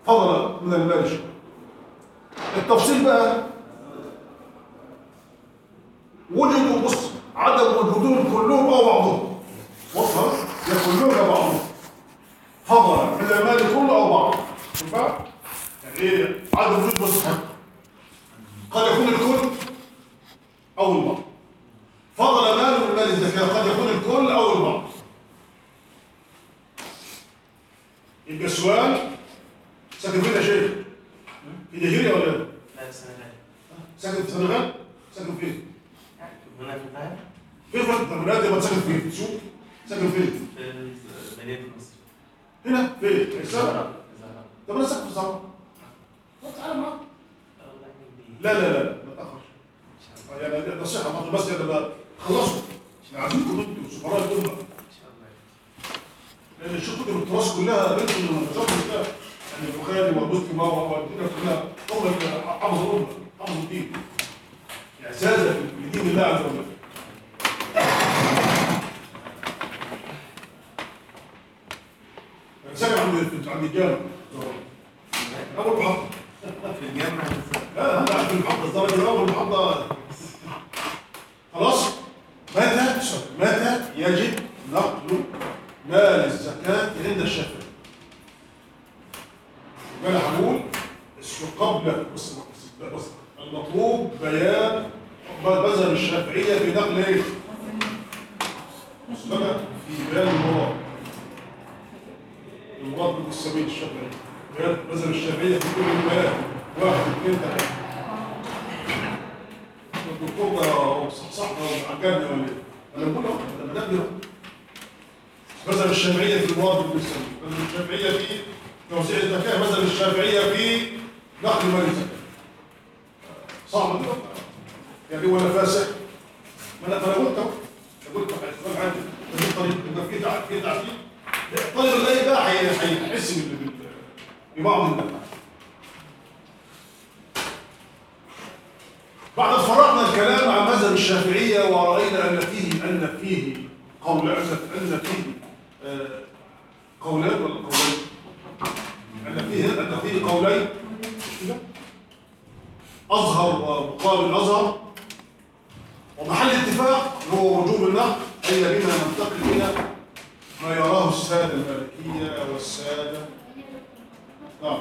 فضل من المال شيء التفصيل بقى وجدوا بص عدم وجودهم كلهم او بعضهم وصل يا كلهم يا بعضهم فضل من المال كله او بعض ينفع؟ يعني ايه عدم وجود مستحق قد يكون الكل او البعض فضل مال من مال الزكاه قد يكون الكل او البعض يبقى السؤال ساكن فين يا شيخ؟ في نيجيريا ولا لا؟ لا السنغال ساكن في السنغال؟ ساكن فين؟ هنا في القاهرة فين في التمرينات يبقى ساكن فين؟ في السوق؟ ساكن فين؟ في مدينة مصر هنا فين؟ في السنغال؟ الزهراء الزهراء طب انا ساكن في الزهراء طب تعالى معايا والله إني- لا لا لا ما تاخرش يعني دي نصيحه برضه بس يعني بقى خلصوا احنا عايزينكم انتوا سفراء الامه إن شاء الله لان شوف كتب التراث كلها بنتوا من المنتجات كلها يعني البخاري ومسلم والدنيا كلها هم اللي حفظوا الامه حفظوا الدين اعزازا بدين الله عز وجل انا ساكن عند عند الجامع اول محطه في الجامعة لا لا في المحطه الدرجه الاول المحطه خلاص متى متى يجب نقل مال الزكاه عند الشافعي انا هقول قبل بص بص بص المطلوب بيان مذهب الشافعيه في نقل ايه؟ بص بقى في بيان المراد المراد بالسبيل الشافعي بيان مذهب الشافعيه في كل بيان واحد اثنين ثلاثه الدكتور ده صحصحنا وعجبنا ولا ايه؟ انا بقول اهو انا بدبر مذهب الشافعيه في المراد بالسبيل مذهب الشافعيه في توزيع الزكاه مذهب الشافعيه في نقل مال الزكاه صعب كده يعني ولا فاسد ما انا ما انا قلت اهو أنا قلت هيختار عندي في طريق يبقى في تع- في تعديل الطالب اللي بقى هي- هيحس بال- بال- ببعض النفع بعد فرغنا الكلام عن مذهب الشافعيه وراينا ان فيه ان فيه قول ان ان فيه آه، قولان ولا قولين ان فيه ان فيه قولين مش كده؟ أظهر ومقابل أظهر ومحل اتفاق هو وجوب النقل أي بما ننتقل إلى ما يراه السادة المالكية والسادة نعم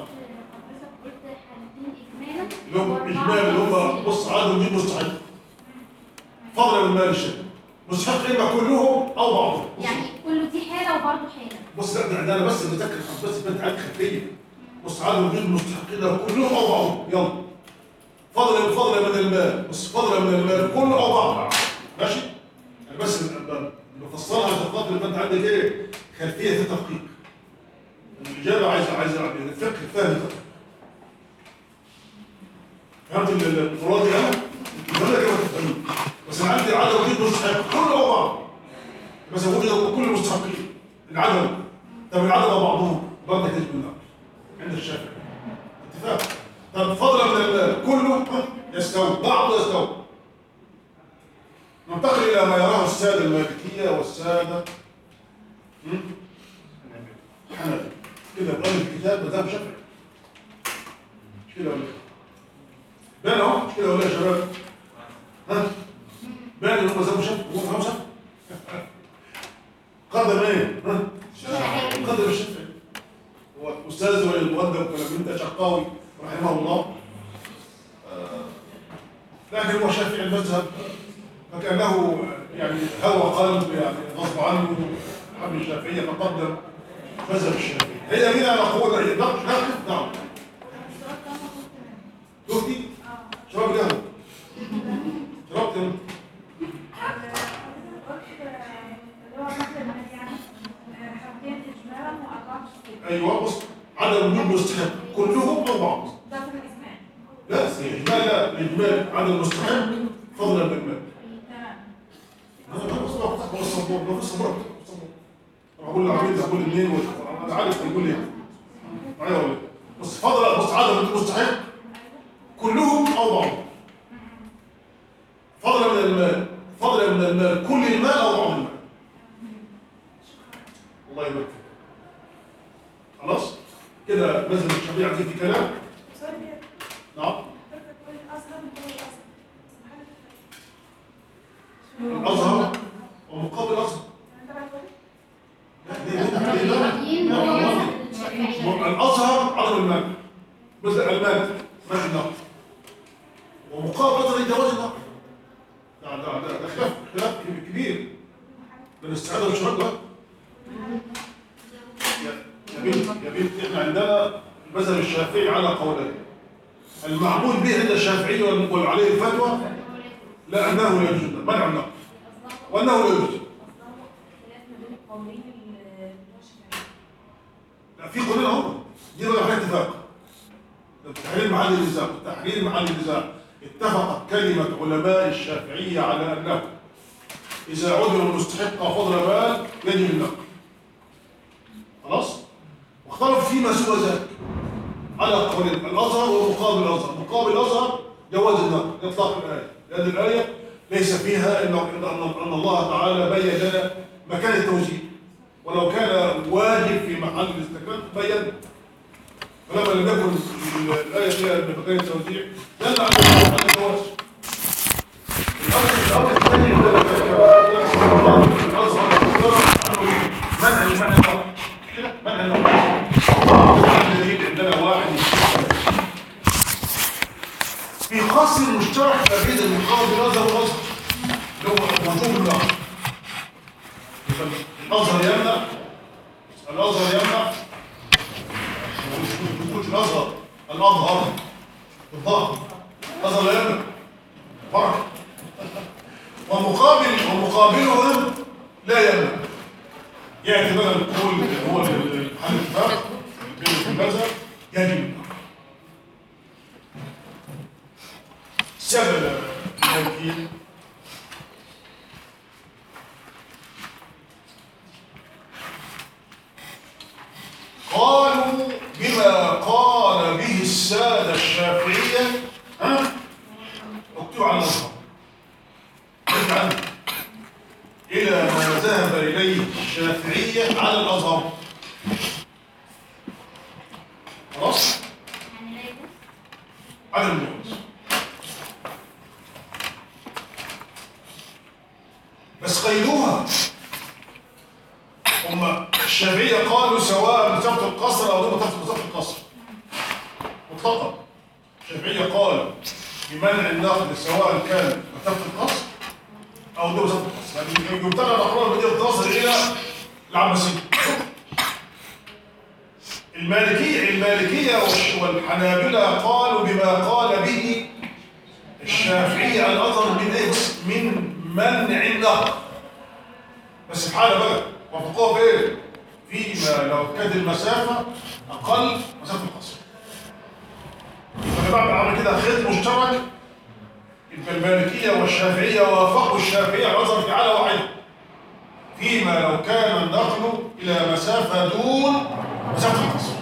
اللي هم إجمال اللي هم بص عدد دي مستحق فضلا من مال الشركة مستحق إما كلهم أو بعضهم بص- يعني كله دي حالة وبرضه حالة بص لا ده- ده أنا بس بذكر بس بنت عاد خلفية بص عدد وجود المستحقين كلهم أو بعضهم يلا فضلا فضلا من المال بص فضلا من المال كله او بعض ماشي يعني بس بفصلها عشان خاطر يبقى انت عندك ايه خلفيه في التدقيق الاجابه عايزه عايزه يعني الفقه فاهم الفقه. فهمت ال- ال- المراد دي انا ولا كده تفهمني بس انا عندي عدد وجود مستحق كله او بعض بس وجد كل المستحقين العدد طب العدد او بعضهم برضه تجب النقل عند الشافعي اتفاق طب فضلا من المال كله يستوي بعضه يستوي ننتقل الى ما يراه الساده المالكيه والساده م? حنفي كده يبقى الكتاب مذهب شافعي مش كده ولا إيه؟ باين اهو مش كده ولا إيه يا شباب ها باين ان هم مذهب شافعي هو مذهب شافعي قدم ايه ها قدم الشافعي هو استاذ والمقدم كلام من ده شقاوي رحمه الله آه، لكن هو شافعي المذهب فكانه يعني هوى قلب يعني غصب عنه حب الشافعيه فقدم مذهب الشافعي هي هنا نقول هي نقش نقف نعم دفتي شراب قهوه شربت انت ايوه بص عدم وجود مستحق كلهم او بعض لا الاجمال لا الاجمال عدم المستحق فضلا من المال انا بقول صبر بقول صبر بقول صبر انا بقول العبيد هقول الاثنين انا عارف هيقول ايه معايا ولا إيه؟ بص فضلا بص عدم وجود مستحق كلهم او بعض فضلا من المال فضلا من المال كل المال او بعض المال الله يبارك فيك خلاص كده كده مذهب الشافعي عندي في كلام سؤال كده نعم حضرتك تقول الازهر مقابل الازهر محل الازهر ومقابل الازهر يعني تبع الكل لا، دي- دي- دي- لا، لا، لا. الازهر عدم المال بس المال ماشي النقل ومقابل الازهر جواز النقل ده ده ده ده خلاف خلاف كبير من الاستعاده والشراك ده يا يا بنت يا بنت احنا عندنا المذهب الشافعي على قولين المعمول به عند الشافعي وعليه الفتوى لا انه لا يجوز منع النقل وانه لا يجوز لا في قولين اهو دي بقى فيها اتفاق التحرير محل النزاع التحرير محل النزاع اتفقت كلمة علماء الشافعية على أنه إذا عدم المستحق فضل مال يجب النقل خلاص واختلف فيما سوى ذلك على قولين الأزهر ومقابل الأزهر مقابل الأزهر جواز النقل إطلاق الآية لأن الآية ليس فيها إن أن أن الله تعالى بين لنا مكان التوزيع ولو كان واجب في محل الاستكمال بين فلما لم يكن الآية فيها مكان التوزيع دل على على الجواز الأمر الأمر الثاني الأزهر منع المنع الأمر كده منع الأمر الدليل عندنا واحد في قصر مشترك ما بين المقاومة الأزهر والأزهر اللي هو وجوب النقل الأزهر يمنع الأزهر يمنع مش الأزهر الأزهر بالضبط الأزهر لا يمنع فرق ومقابل ومقابلهم لا يمنع يأتي بقى القول اللي هو الحل الاتفاق بين المذهب يجب النقل سبب المالكين قالوا بما قال به السادة الشافعية ها اكتب على الأزهر اكتب عنه إلى ما ذهب إليه الشافعية على الأزهر خلاص عدم الجواز بس قيدوها هم الشافعية قالوا سواء مسافة القصر أو دون مسافة مسافة القصر مطلقا الشافعية قالوا بمنع النقل سواء كان مسافة القصر أو دون مسافة القصر يعني يبتغى الأقرار المدينة تصل إلى العباسية المالكية المالكية والش- والحنابلة قالوا بما قال به الشافعية الأثر من إيه؟ من منع النقل بس في حالة بقى وفقوها في ايه؟ فيما لو كانت المسافة أقل مسافة القصر فأنا بعمل عمل كده خيط مشترك يبقى المالكية والشافعية وافقوا الشافعية على نظر في حالة واحدة فيما لو كان النقل إلى مسافة دون مسافة القصر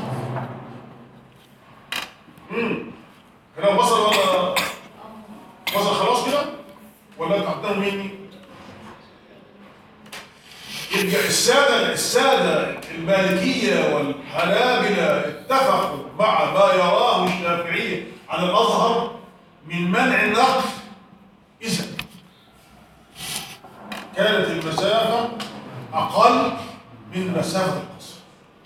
امم كلام وصل ولا وصل خلاص كده ولا انت هتنام مني يبقى السادة السادة المالكية والحنابلة اتفقوا مع ما يراه الشافعية على الأظهر من منع النقل إذا كانت المسافة أقل من مسافة القصر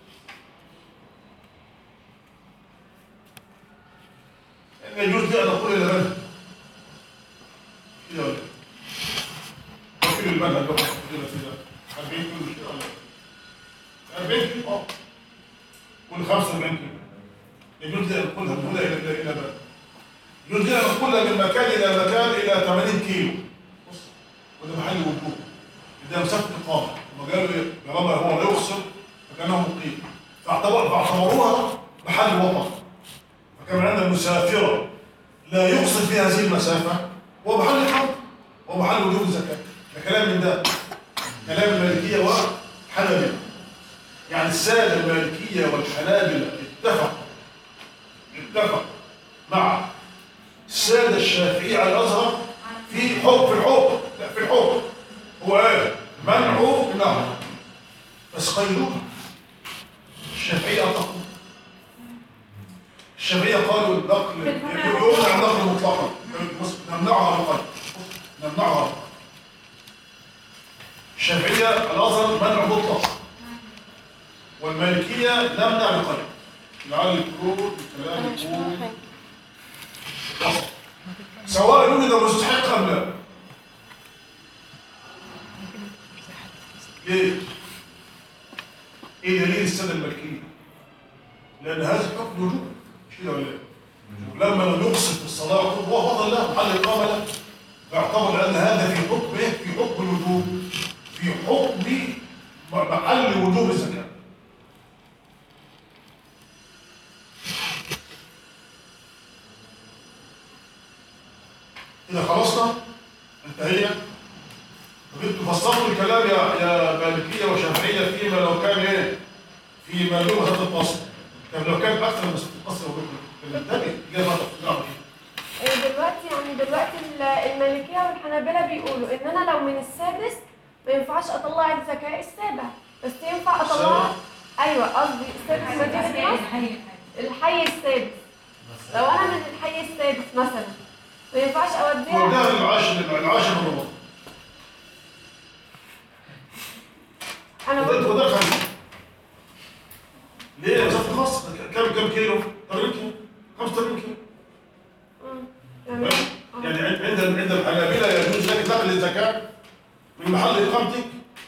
لا يجوز لي أن أقول إلى من كده ولا إيه؟ وكيل المذهب بقى كده كده 40 كيلو مش كده ولا إيه؟ 40 كيلو اه كل 45 كيلو يجوز لي أن أقولها نقولها إلى إلى إلى بلد يجوز لي أن أقولها من مكان إلى مكان إلى 80 كيلو بص وده محل وجوب ده مسافة إقامة هم قالوا إيه؟ طالما هو لا يقصر فكأنه مقيم فاعتبر فاعتبروها محل وطن فكان عندنا المسافرة لا يقصر في هذه المسافة هو محل إقامة هو محل وجوب الزكاة ده كلام من ده كلام المالكية والحنابلة يعني السادة المالكية والحنابلة اتفقوا اتفق مع السادة الشافعية على الأزهر في حكم في الحكم لا في الحكم هو قال منعه النهر بس قيدوها الشافعية أطلقوا الشافعية قالوا النقل يمنع النقل مطلقا بص، نمنعها بالقلب نمنعها بالقلب. الشافعية الأزهر منع مطلق والمالكية نمنع بالقلب لعل الكروت الكلام يكون حصل سواء وجد مستحق أم لا ليه؟ ايه دليل السنة الملكية؟ لأن هذا حكم وجوب مش كده ولا ايه؟ لما لم يقصد في الصلاة هو فضل له محل إقامة له فاعتبر أن هذا في حكم ايه؟ في حكم الوجوب في حكم محل وجوب الزكاة إذا خلصنا انتهينا طب انتوا فسرتوا الكلام يا يا مالكيه وشافعيه فيما لو كان ايه؟ في مندوب هذا القصر طب لو كان اكثر من ست قصر بالتالي اجابه نعم إيه دلوقتي يعني دلوقتي ال- المالكية والحنابلة بيقولوا إن أنا لو من السادس ما ينفعش أطلع الزكاة السابع بس ينفع أطلعها أيوه قصدي السادس مدينة مصر الحي السادس لو أنا من الحي السادس مثلا ما ينفعش أوديها وده العاشر العاشر من رمضان أنا وده برضه وده الخمسه ليه مسافه مصر كم كم كيلو؟ تقريبا كيلو 85 كيلو مم. تمام. آه. يعني عند عند عند الحنابلة يجوز لك دخل الزكاة من محل إقامتك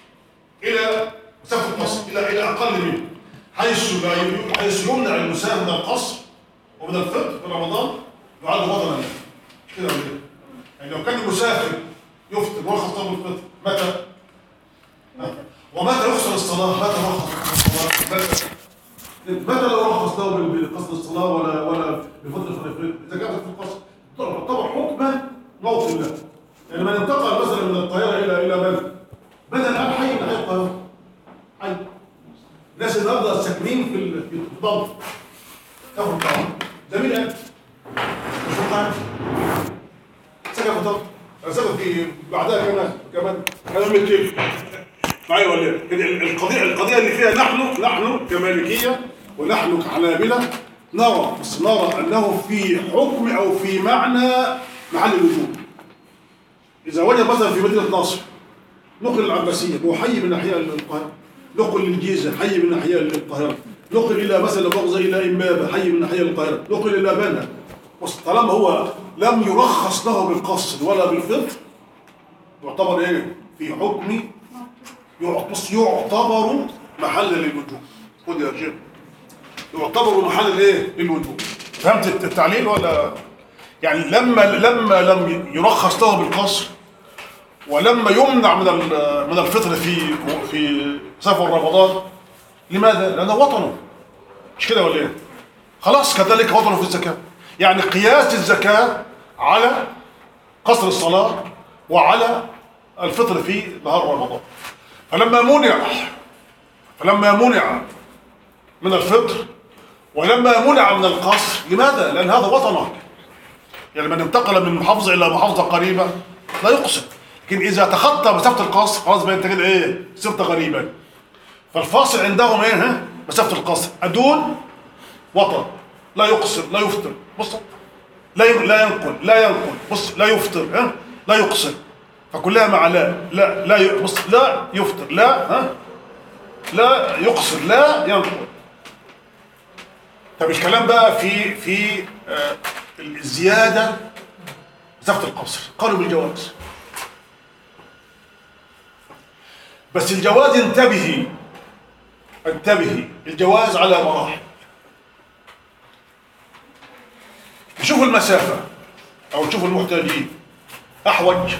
إلى مسافة مصر إلى إلى أقل منه حيث لا ي- حيث يمنع المسافر من القصر ومن الفطر في رمضان يعد وطنا له مش كده ولا إيه؟ يعني لو كان المسافر يفطر ورخص له الفطر متى؟ ها؟ ومتى يحصل الصلاة؟ متى يرخص الصلاة؟ متى؟ متى لو رخص له بقصد الصلاة ولا ولا بفضل الفريق إذا كانت في القصر تعتبر حكما موطن له يعني من انتقل مثلا من القاهرة إلى إلى بلد بدل الآن حي من حي القاهرة حي الناس النهارده ساكنين في ال- في الضبط تاخد طبعا جميل أنت مش مقارن سكن في الضبط أنا سكن في بعدها كمان كمان هنعمل كيف معايا ولا إيه؟ ال- القضية القضية اللي فيها نحن نحن كمالكية ونحن كحنابلة نرى بس نرى أنه في حكم أو في معنى محل الوجوب إذا وجد مثلا في مدينة نصر نقل العباسية هو حي من أحياء القاهرة نقل للجيزة حي من أحياء القاهرة نقل إلى مثلا لفظة إلى إمبابة حي من أحياء القاهرة نقل إلى بنها بس طالما هو لم يرخص له بالقصد ولا بالفطر يعتبر إيه في حكم يعطس يعتبر محل للوجوب خد يا رجال يعتبر محل الايه للوجوب فهمت التعليل ولا يعني لما لما لم يرخص له بالقصر ولما يمنع من ال- من الفطر في في سفر رمضان لماذا؟ لأنه وطنه مش كده ولا ايه؟ خلاص كذلك وطنه في الزكاة يعني قياس الزكاة على قصر الصلاة وعلى الفطر في نهار رمضان فلما منع فلما منع من الفطر ولما منع من القصر لماذا؟ لأن هذا وطنك يعني من انتقل من محافظة إلى محافظة قريبة لا يقصر لكن إذا تخطى مسافة القصر خلاص بقى أنت كده إيه؟ صرت غريبا فالفاصل عندهم إيه؟ ها؟ مسافة القصر أدون وطن لا يقصر لا يفطر بص لا ين- لا ينقل لا ينقل بص لا يفطر ها؟ لا يقصر فكلها مع لا لا لا ي- بص لا يفطر لا ها لا يقصر لا ينقل طب الكلام بقى في في آه الزياده مسافه القصر قالوا بالجواز بس الجواز انتبهي انتبهي الجواز على مراحل نشوف المسافة أو نشوف المحتاجين أحوج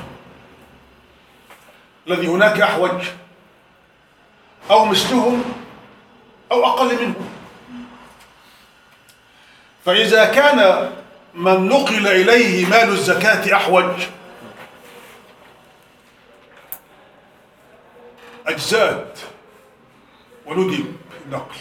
الذي هناك أحوج أو مثلهم أو أقل منهم فإذا كان من نقل إليه مال الزكاة أحوج أجزاءت وندب النقل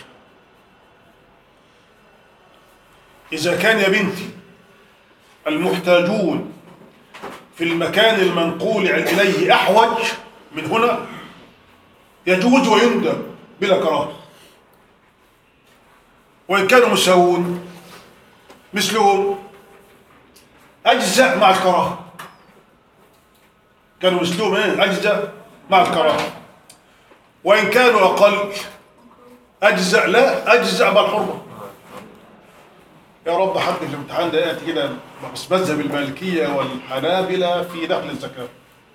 إذا كان يا بنتي المحتاجون في المكان المنقول إليه أحوج من هنا يجوز ويندب بلا كراهة وإن كانوا مساوون مثلهم أجزأ مع الكراهة كانوا مثلهم إيه أجزأ مع الكراهة وإن كانوا أقل أجزأ لا أجزأ مع الحرمة يا رب حد في الامتحان ده يأتي كده بس مذهب المالكية والحنابلة في نقل الزكاة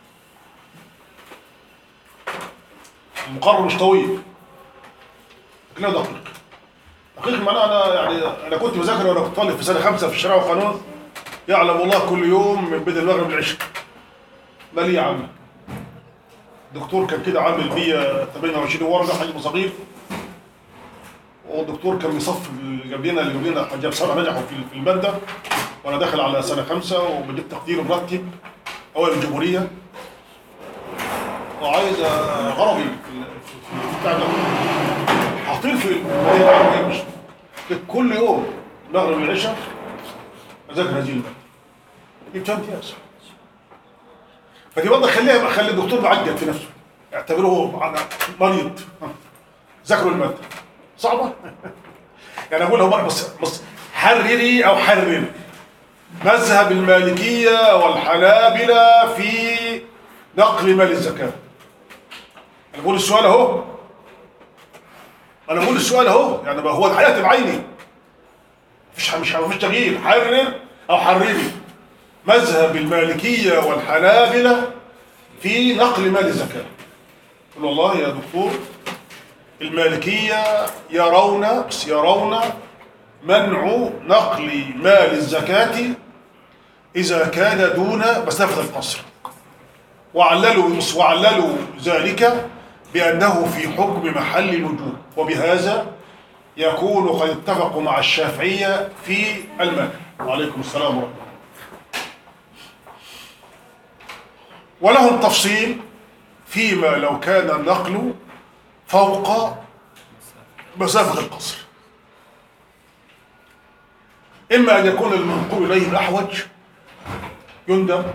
المقرر مش طويل لكنه دقيق دقيق معناه انا يعني انا كنت بذاكر وانا كنت طالب في سنه خمسه في الشريعه والقانون يعلم الله كل يوم من بدء المغرب للعشاء ماليه عامه دكتور كان كده عامل 128 ورقه حجم صغير والدكتور كان بيصف اللي جنبنا اللي جنبنا جاب سبعه نجحوا في في الماده وانا داخل على سنه خمسه وبجيب تقدير مرتب اول الجمهوريه وعايز غرضي في ال- في في بتاع ده حاطين في المالية العامة مش كل يوم مغرب العشاء اذاكر هذه الماده جبت امتياز فدي برضه خليها خلي الدكتور معجل في نفسه اعتبره هو مريض ذاكروا الماده صعبه يعني اقول له بص بص حرري او حرر مذهب المالكيه والحنابله في نقل مال الزكاه انا بقول السؤال اهو انا بقول السؤال اهو يعني بقى هو الحياه بعيني مفيش مش مفيش تغيير حرر او حرري مذهب المالكيه والحنابله في نقل مال الزكاه قل والله يا دكتور المالكيه يرون بس يرون منع نقل مال الزكاه اذا كان دون مسافه القصر وعللوا وعللوا ذلك بأنه في حكم محل الوجوب وبهذا يكون قد اتفقوا مع الشافعية في المنع وعليكم السلام ورحمة الله ولهم تفصيل فيما لو كان النقل فوق مسافة القصر إما أن يكون المنقول إليه الأحوج يندم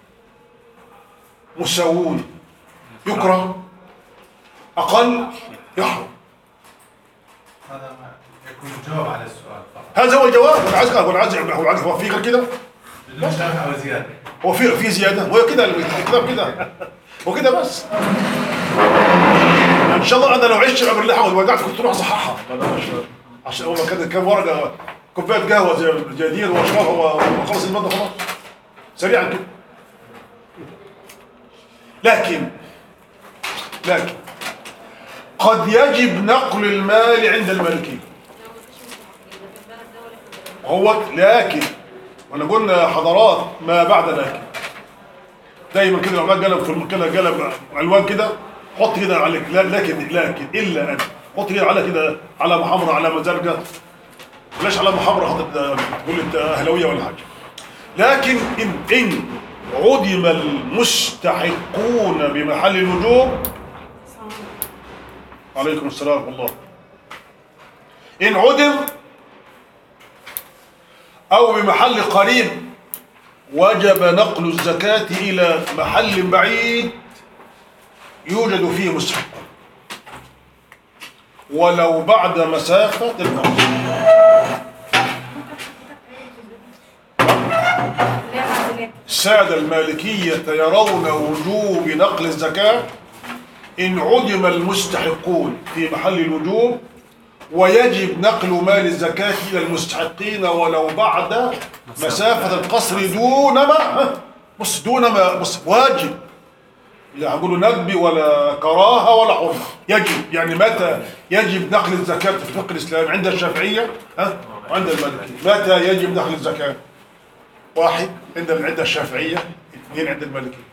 مساوون يكره أقل يحرم هذا ما يكون جواب على السؤال فقط هذا هو الجواب أنا عايز هو عايز هو عايز هو في غير كده للمشافهة وزيادة هو في في زيادة هو كده الكتاب كده هو كده بس ان شاء الله انا لو عشت العمر اللي حاول ودعت كنت اروح اصححها عشان هو كان كام ورقه كوبايه قهوه زي زي دي واشربها وخلص الماده خلاص سريعا كده لكن لكن قد يجب نقل المال عند المالكين هو لكن وانا قلنا حضارات ما بعد لكن دايما كده لو معاك قلم في المكنه قلم الوان كده حط كده عليك لا لكن لكن الا ان حط كده على كده علامه حمراء علامه زرقاء بلاش علامه حمراء حط تقول انت اهلاويه ولا حاجه لكن ان ان عدم المستحقون بمحل الوجوب عليكم السلام ورحمه الله ان عدم او بمحل قريب وجب نقل الزكاة إلى محل بعيد يوجد فيه مستحق ولو بعد مسافة القصر السادة المالكية يرون وجوب نقل الزكاة إن عدم المستحقون في محل الوجوب ويجب نقل مال الزكاة إلى المستحقين ولو بعد مسافة القصر دون ما بص دون ما بص واجب لا هقولوا ندب ولا كراهة ولا حرمة يجب يعني متى يجب نقل الزكاة في الفقه الإسلامي عند الشافعية ها وعند المالكية متى يجب نقل الزكاة واحد عند عند الشافعية اثنين عند المالكية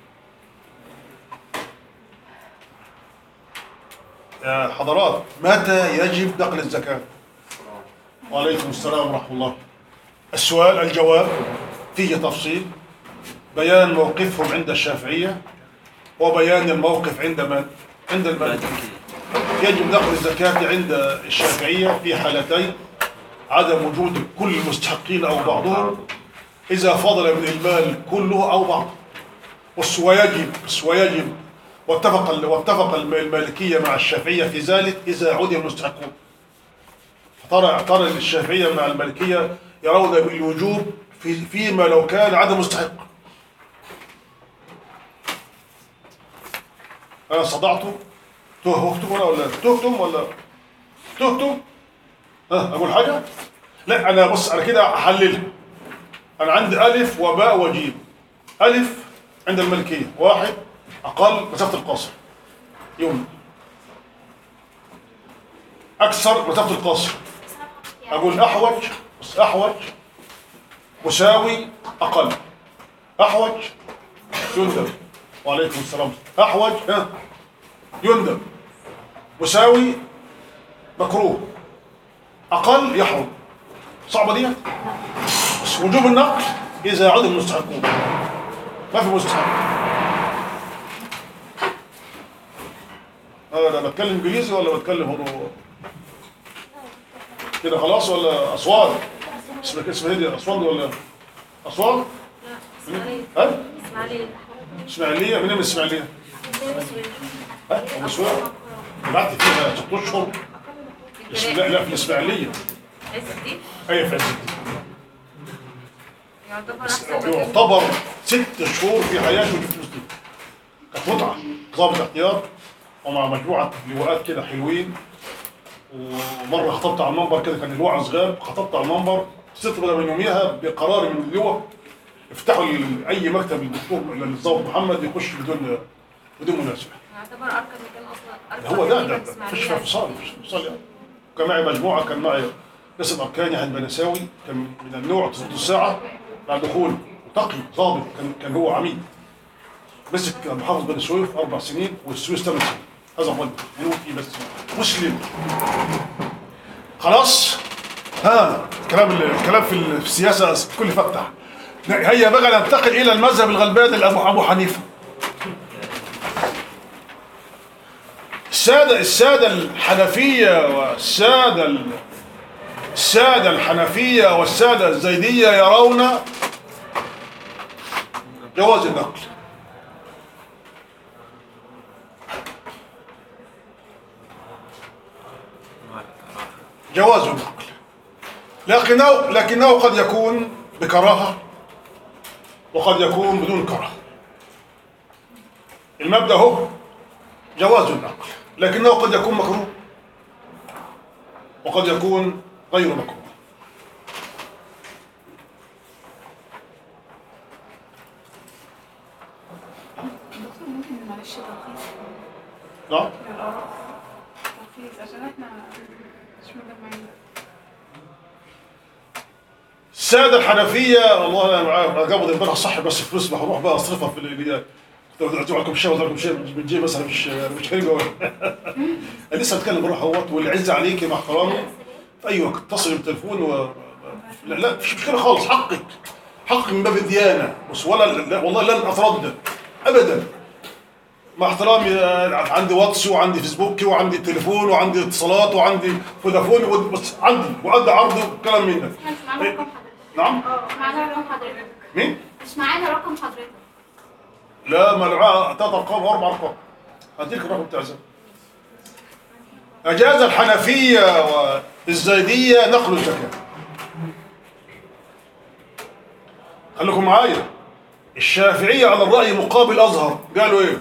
يا حضرات متى يجب نقل الزكاة وعليكم السلام ورحمة الله السؤال الجواب فيه تفصيل بيان موقفهم عند الشافعية وبيان الموقف عند من؟ عند المالكية يجب نقل الزكاة عند الشافعية في حالتين عدم وجود كل المستحقين أو بعضهم إذا فضل من المال كله أو بعضه بس ويجب بس ويجب واتفق واتفق المالكية مع الشافعية في ذلك إذا عدم المستحقون ترى ترى الشافعية مع المالكية يرون بالوجوب في فيما لو كان عدم مستحق انا استطعت تهتم ولا ولا تهتم ولا تهتم ها اقول حاجه لا انا بص انا كده احللها انا عندي الف وباء وجيم الف عند الملكيه واحد اقل مسافه القصر يوم اكثر مسافه القصر اقول احوج بس احوج مساوي اقل احوج يندب وعليكم السلام احوج ها يندب مساوي مكروه اقل يحرم صعبه دي بس وجوب النقل اذا عدم المستحقون ما في مستحق انا بتكلم انجليزي ولا بتكلم هدوء كده خلاص ولا اسوان اسمك اسمها ايه دي اسوان دي ولا اسوان ها اسماعيليه منين من الاسماعيليه ها ابو سوير قعدت فيها ست اشهر اسم- لا لا في الاسماعيليه عز الدين اي في عز الدين يعتبر احسن مكان يعتبر ست شهور في حياته في فلوس دي كانت متعه ضابط احتياط ومع مجموعه لواءات كده حلوين ومره خطبت على المنبر كده كان الوعظ غاب خطبت على المنبر صرت بقى من يوميها بقرار من اللواء افتحوا ال- اي مكتب للدكتور للضابط محمد يخش بدون بدون مناسبه يعتبر ارقى مكان اصلا ارقى هو ده مكان ده في ده إسماعيلية. مفيش فيها فصال مفيش فصال يعني كان معي مجموعه كان معي نسب اركاني عند بنساوي كان من النوع تظبط الساعه بعد دخول تقي ضابط كان كان هو عميد مسك محافظ بني سويف اربع سنين والسويس ثمان سنين هذا هو الملوكي بس مسلم خلاص ها الكلام الكلام في ال- في السياسه كل فتح هيا بقى ننتقل الى المذهب الغلبان لابو ابو حنيفه السادة السادة الحنفية والسادة ال- السادة الحنفية والسادة الزيدية يرون جواز النقل جواز النقل لكنه لكنه قد يكون بكراهة وقد يكون بدون كراهة المبدأ هو جواز النقل لكنه قد يكون مكروه وقد يكون غير مكروه دكتور ممكن معلش تلخيص نعم للآراء تلخيص عشان احنا مش مجمعين السادة الحنفية والله أنا معاهم أنا قبض امبارح صح بس فلوس بروح بقى أصرفها في اللي كنت بدي لكم شيء وأدعو لكم شيء بتجي بس أنا مش أنا مش حلو أنا لسه بتكلم بروح اهوت واللي عز عليك مع احترامي في أي وقت اتصل بالتليفون و لا لا مش مشكلة خالص حقك حقك من باب الديانة بس ولا لا والله لن أتردد أبدا مع احترامي آه، عندي واتس وعندي فيسبوك وعندي تليفون وعندي اتصالات وعندي فودافون و- بس عندي وعندي عرض وكلام من ده احنا مش معانا رقم حضرتك نعم مش معانا رقم حضرتك مين؟ مش معانا رقم حضرتك لا ما معاه ثلاث ارقام واربع ارقام هديك الرقم بتاع زمان اجاز الحنفيه والزيديه نقل الزكاه خليكم معايا الشافعيه على الراي مقابل الازهر قالوا ايه؟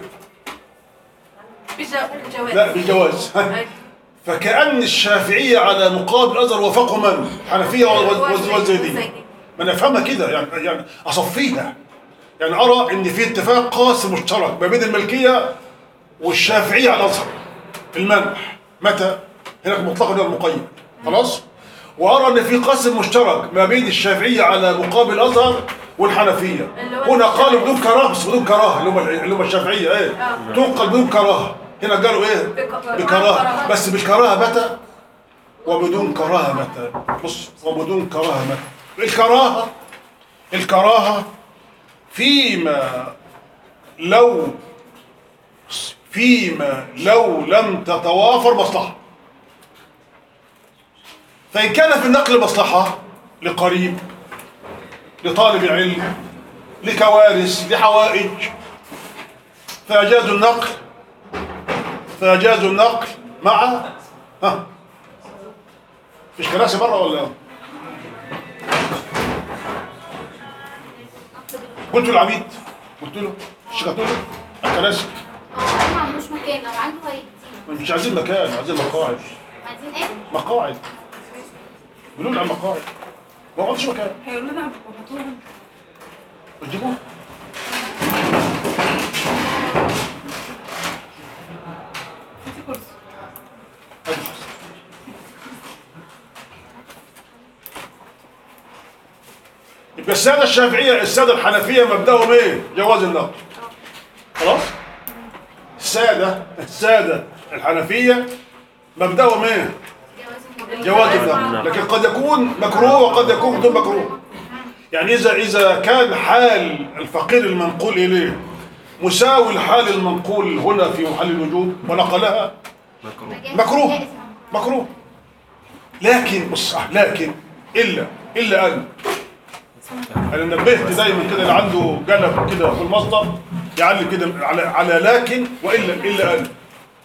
بجواز لا بالجواز فكأن الشافعية على مقابل الأزهر وفقوا من؟ الحنفية وال- والزيدية ما أنا أفهمها كده يعني يعني أصفيها يعني أرى إن في اتفاق قاسم مشترك ما بين الملكية والشافعية على الأزهر المنح متى؟ هناك مطلق ولا المقيد خلاص؟ وأرى إن في قاسم مشترك ما بين الشافعية على مقابل الأزهر والحنفية اللي هو هنا قالوا بدون كراهة بس بدون كراهة اللي هم اللي هم الشافعية إيه؟ تنقل بدون كراهة هنا قالوا إيه؟ بك- بكراهة بس مش كراهة متى وبدون كراهة متى بص وبدون كراهة متى الكراهة الكراهة فيما لو فيما لو لم تتوافر مصلحة فإن كان في النقل مصلحة لقريب لطالب علم لكوارث لحوائج فأجازوا النقل فأجازوا النقل مع ها مش كراسي بره ولا قلت له العبيد قلت له شكرت له الكراسي اه هم ما عندوش مكان لو عنده هيدينا مش عايزين مكان عايزين مقاعد عايزين ايه؟ مقاعد قولوا لي على المقاعد ما اقعدش مكان هيقولوا لنا هاتوها تجيبوه في كرسي يبقى السادة الشافعية السادة الحنفية مبدأهم ايه؟ جواز النقل خلاص؟ السادة السادة الحنفية مبدأهم ايه؟ جواز النقل لكن قد يكون مكروه وقد يكون بدون مكروه يعني إذا إذا كان حال الفقير المنقول إليه مساوي لحال المنقول هنا في محل الوجوب ونقلها مكروه مكروه لكن بص لكن إلا إلا أن انا نبهت دايما كده اللي عنده قلم كده في المصدر يعلم كده على على لكن والا الا ان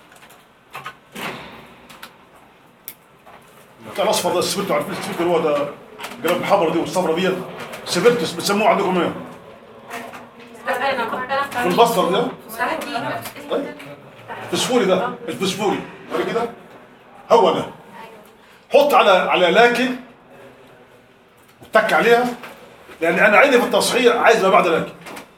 بتاع الاصفر ده السبرتو عارفين السبرتو اللي هو ده القلم الحمراء دي والصفراء دي سبرتو بتسموه عندكم ايه؟ في المصدر ده طيب فسفوري ده الفسفوري ولا كده هو ده حط على على لكن وتك عليها لان انا عندي في التصحيح عايز ما بعد لكن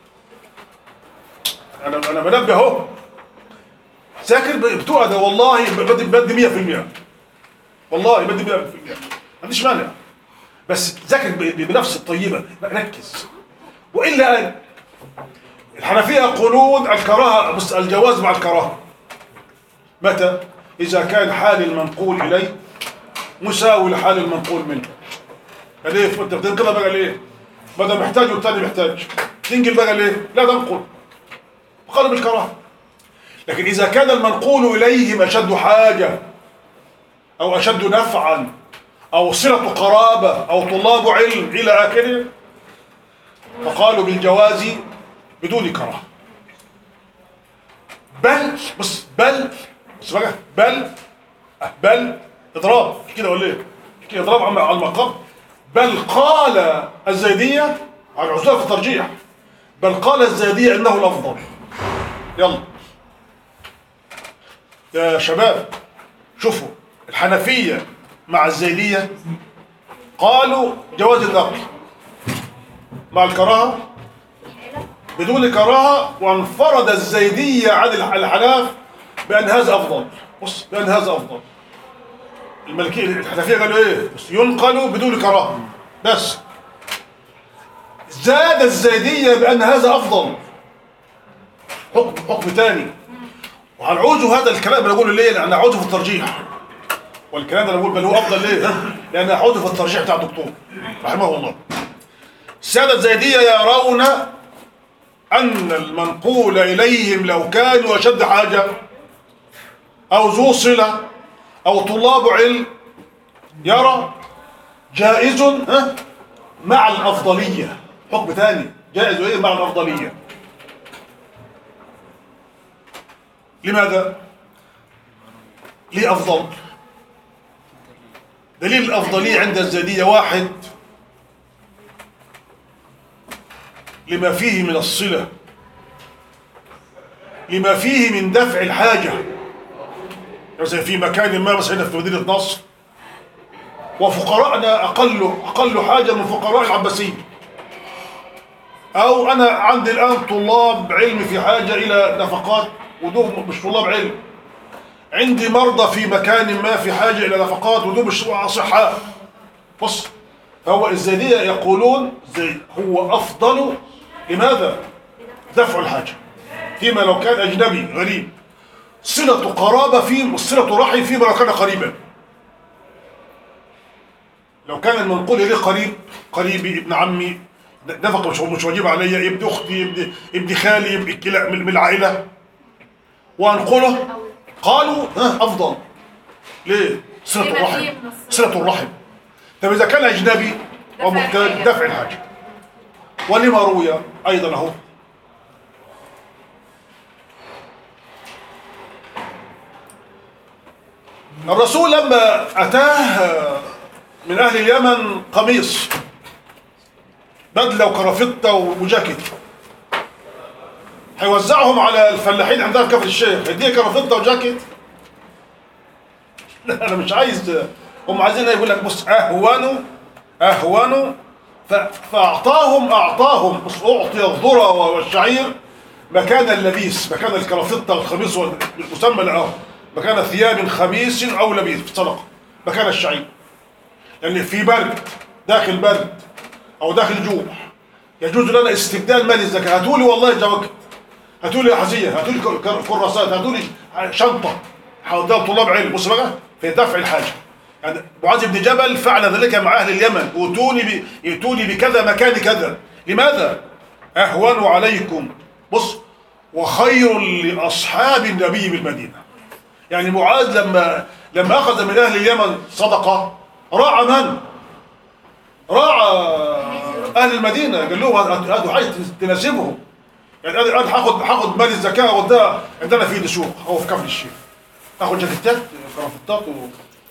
انا انا بنبه اهو ساكر بتوع ده والله بدي بدي 100% والله بدي 100% ما عنديش مانع بس ذاكر ب- ب- بنفس الطيبه ركز والا ان الحنفيه يقولون الكراهه بس الجواز مع الكراهه متى اذا كان حال المنقول اليه مساوي لحال المنقول منه ليه انت بتنقلها بقى ليه بدل محتاج والتاني محتاج تنقل بقى ليه لا تنقل قالوا بالكراهه لكن اذا كان المنقول اليهم اشد حاجه او اشد نفعا او صله قرابه او طلاب علم الى اخره فقالوا بالجواز بدون كراهه بل بص بل بص بقى بل بل اضراب كده ولا ايه كده اضراب على على المقام بل قال الزيدية على العزلة في الترجيح بل قال الزيدية انه الافضل يلا يا شباب شوفوا الحنفية مع الزيدية قالوا جواز النقل مع الكراهة بدون كراهة وانفرد الزيدية عن الحناف بأن هذا أفضل بص بأن هذا أفضل الملكية الحنفية قالوا ايه بس ينقل بدون كراهة بس زاد الزيدية بأن هذا أفضل حكم حكم ثاني وهنعوزه هذا الكلام اللي أقوله ليه لأن أعوزه في الترجيح والكلام ده أنا بقول بل هو أفضل ليه لأن أعوزه في الترجيح بتاع الدكتور رحمه الله السادة الزيدية يرون أن المنقول إليهم لو كانوا أشد حاجة أو ذو صلة أو طلاب علم يرى جائز ها مع الأفضلية حكم ثاني جائز إيه مع الأفضلية لماذا؟ ليه أفضل؟ دليل الأفضلية عند الزيدية واحد لما فيه من الصلة لما فيه من دفع الحاجة مثلا في مكان ما مثلا هنا في مدينة نصر وفقراءنا أقل أقل حاجة من فقراء العباسيين أو أنا عندي الآن طلاب علم في حاجة إلى نفقات ودول مش طلاب علم عندي مرضى في مكان ما في حاجة إلى نفقات ودول مش أصحاء بص فهو الزيدية يقولون زي هو أفضل لماذا؟ دفع الحاجة فيما لو كان أجنبي غريب صلة قرابة في صلة رحم فيما لو كان قريبا لو كان المنقول إليه قريب قريبي ابن عمي نفقة مش مش واجب علي ابن أختي ابن ابن خالي ابن كلا من من العائلة وأنقله قالوا ها أفضل ليه؟ صلة لما الرحم فيه من الصلة. صلة الرحم طب إذا كان أجنبي ومحتاج الحاجة. دفع الحاجة ولما روي أيضا أهو الرسول لما أتاه من أهل اليمن قميص بدلة وكرافتة وجاكيت هيوزعهم على الفلاحين عندنا في كفر الشيخ هديه كرافته وجاكيت لا انا مش عايز هم عايزين يقول لك بص اهونوا اهونوا ف- فاعطاهم اعطاهم بص اعطي الذره والشعير مكان اللبيس مكان الكرافته الخميس المسمى له مكان ثياب خميس او لبيس في الصدقه مكان الشعير لان في برد داخل برد او داخل جوع يجوز لنا استبدال مال الزكاه هاتوا لي والله جواكت هاتوا لي حزيه هاتوا لي كر- كراسات هاتوا لي شنطه حضرتك طلاب علم بص بقى في دفع الحاجه يعني معاذ بن جبل فعل ذلك مع اهل اليمن ائتوني ب... ائتوني بكذا مكان كذا لماذا؟ اهون عليكم بص وخير لاصحاب النبي بالمدينه يعني معاذ لما لما اخذ من اهل اليمن صدقه راعى من؟ راعى اهل المدينه قال لهم هاتوا حاجه تناسبهم يعني انا انا هاخد هاخد مال الزكاه وده عندنا في دسوق او في كفر الشيخ اخد جاكيتات كرافتات و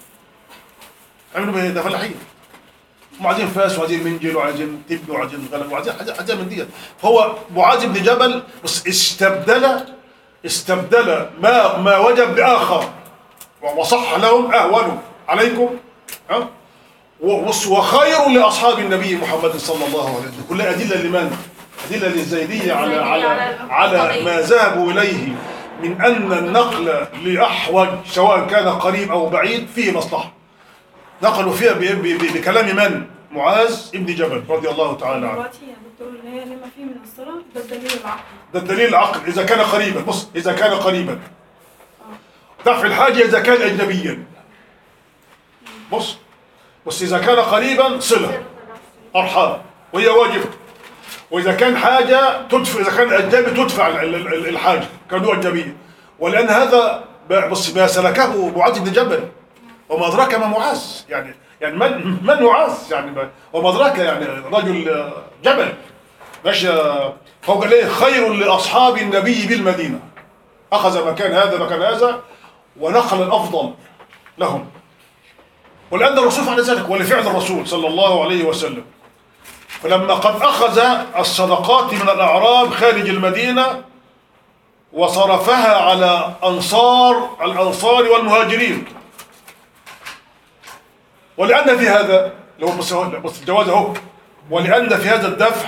عملوا بيه ده فلاحين هم عايزين فاس وعايزين منجل وعايزين تبن وعايزين غنم وعايزين حاجات حاجات من ديت فهو معاذ بن جبل بس استبدل استبدل ما ما وجب باخر وصح لهم اهون عليكم ها وبص وخير لاصحاب النبي محمد صلى الله عليه وسلم كلها ادله لمن؟ ادله للزيديه على على على ما ذهبوا اليه من ان النقل لاحوج سواء كان قريب او بعيد فيه مصلحه. نقلوا فيها ب- ب- ب- بكلام من؟ معاذ ابن جبل رضي الله تعالى عنه. دلوقتي يا دكتور اللي هي لما فيه من الصلاة ده الدليل العقلي ده الدليل العقل اذا كان قريبا بص اذا كان قريبا دفع الحاجه اذا كان اجنبيا بص بص اذا كان قريبا صله ارحام وهي واجبه واذا كان حاجه تدفع اذا كان اجنبي تدفع ال- ال- ال- الحاجه كانوا اجنبيه ولان هذا ب- بص ما سلكه معاذ بن جبل وما ادراك ما معاذ يعني يعني من من معاذ يعني ما- وما ادراك يعني رجل آه، جبل ماشي فوق ليه خير لاصحاب النبي بالمدينه اخذ مكان هذا مكان هذا ونقل الافضل لهم ولان الرسول فعل ذلك ولفعل الرسول صلى الله عليه وسلم فلما قد اخذ الصدقات من الاعراب خارج المدينه وصرفها على انصار الانصار والمهاجرين ولان في هذا اللي هو بص بص الجواز اهو ولان في هذا الدفع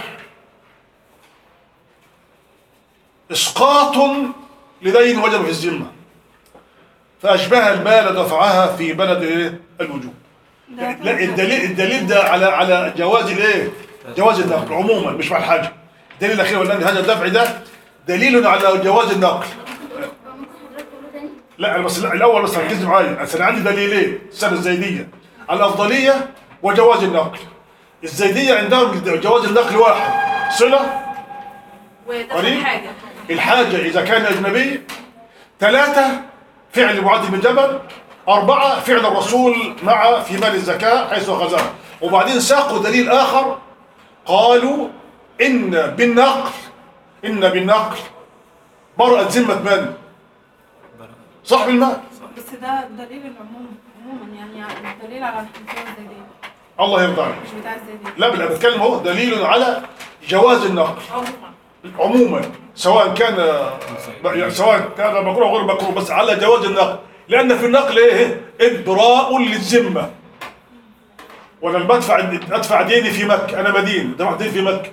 اسقاط لدين وجب في الذمه فاشبه المال دفعها في بلد ايه الوجوب ده لا الدليل الدليل ده على على جواز الايه جواز النقل عموما مش مع الحاجه الدليل الاخير ولان هذا الدفع ده دليل على جواز النقل ممكن حضرتك تقوله تاني؟ لا انا بس لا الاول بس ركز معايا أصل انا عندي دليلين السنه الزيديه الافضليه وجواز النقل الزيديه عندهم جواز النقل واحد صله ودفع قريب. الحاجة الحاجة إذا كان أجنبي ثلاثة فعل معاذ بن جبل أربعة فعل الرسول مع في مال الزكاة حيث أخذها وبعدين ساقوا دليل آخر قالوا إن بالنقل إن بالنقل برأت ذمة من؟ صاحب المال بس ده دليل العموم عموما يعني يعني الدليل على الحنفية الزيدية الله يرضى عليك مش بتاع الزيدية لا بل أنا بتكلم هو دليل على جواز النقل عموما عموما سواء كان يعني سواء كان مكروه أو غير مكروه بس على جواز النقل لان في النقل ايه ابراء للذمه وانا لما ادفع ادفع ديني في مكه انا مدين دفعت ديني في مكه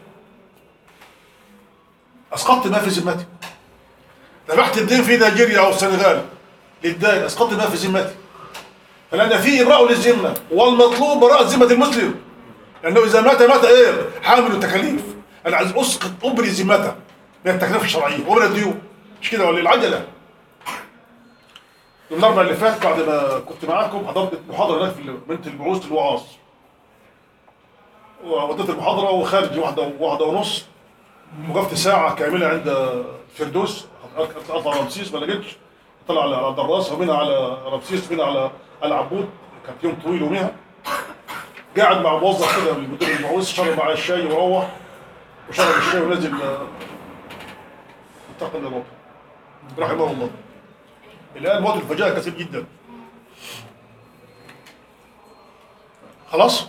اسقطت ما في ذمتي دفعت الدين في نيجيريا او السنغال للدين اسقطت ما في ذمتي فلان في ابراء للذمه والمطلوب براءه ذمه المسلم لانه اذا مات مات ايه حامل التكاليف انا عايز اسقط ابري ذمته من التكاليف الشرعيه ومن الديون مش كده ولا العجله يوم الاربعاء اللي فات بعد ما كنت معاكم حضرت محاضره هناك في مدينه البعوث الوعاظ ووديت المحاضره وخارج واحده واحده ونص وقفت ساعه كامله عند فردوس اطلع رمسيس ما لقيتش طلع على على الدراس ومنها على رمسيس ومنها على العبود كانت يوم طويل ومنها قاعد مع موظف كده من مدير البعوث شرب معاه الشاي وروح وشرب الشاي ونزل اتقى الله رحمه الله الان موت الفجاءه كثير جدا خلاص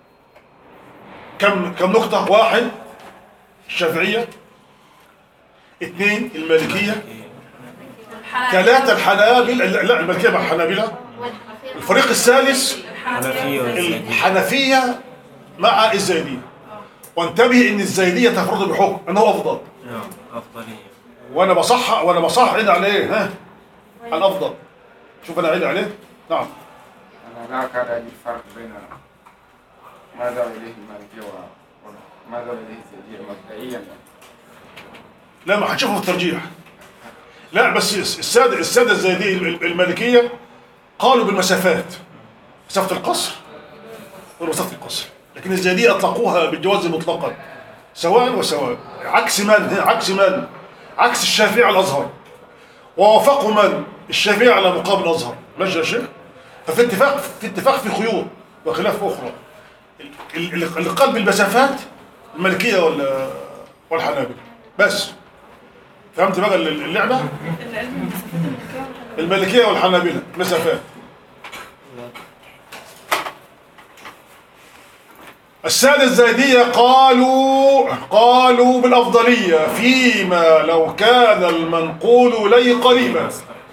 كم كم نقطة واحد الشافعية اثنين المالكية ثلاثة الحنابل لا المالكية مع الحنابلة الفريق الثالث حنفية والزيدية الحنفية مع الزيدية وانتبه ان الزيدية تفرض بحكم انه افضل نعم أفضلية وانا بصحح وانا بصحح عيد عليه ها على الافضل شوف انا عيد عليه نعم أنا لا أكاد أجد فرق بين ما ذهب إليه المالكية و- وما ذهب إليه الزيدية مبدئيا لا ما هتشوفه في الترجيح لا بس السادة السادة الزيدية المالكية قالوا بالمسافات مسافة القصر ومسافة القصر لكن الزيدية أطلقوها بالجواز مطلقا سواء وسواء عكس من عكس من عكس الشافعي على الأزهر ووافقوا من الشافعي على مقابل الأزهر ماشي يا شيخ ففي اتفاق في اتفاق في خيوط وخلاف أخرى ال- ال- اللي قال بالمسافات المالكية ولا والحنابلة بس فهمت بقى اللعبة العلم المسافات الملكية والحنابلة. المالكية والحنابلة مسافات السادة الزيدية قالوا قالوا بالأفضلية فيما لو كان المنقول إليه قريبا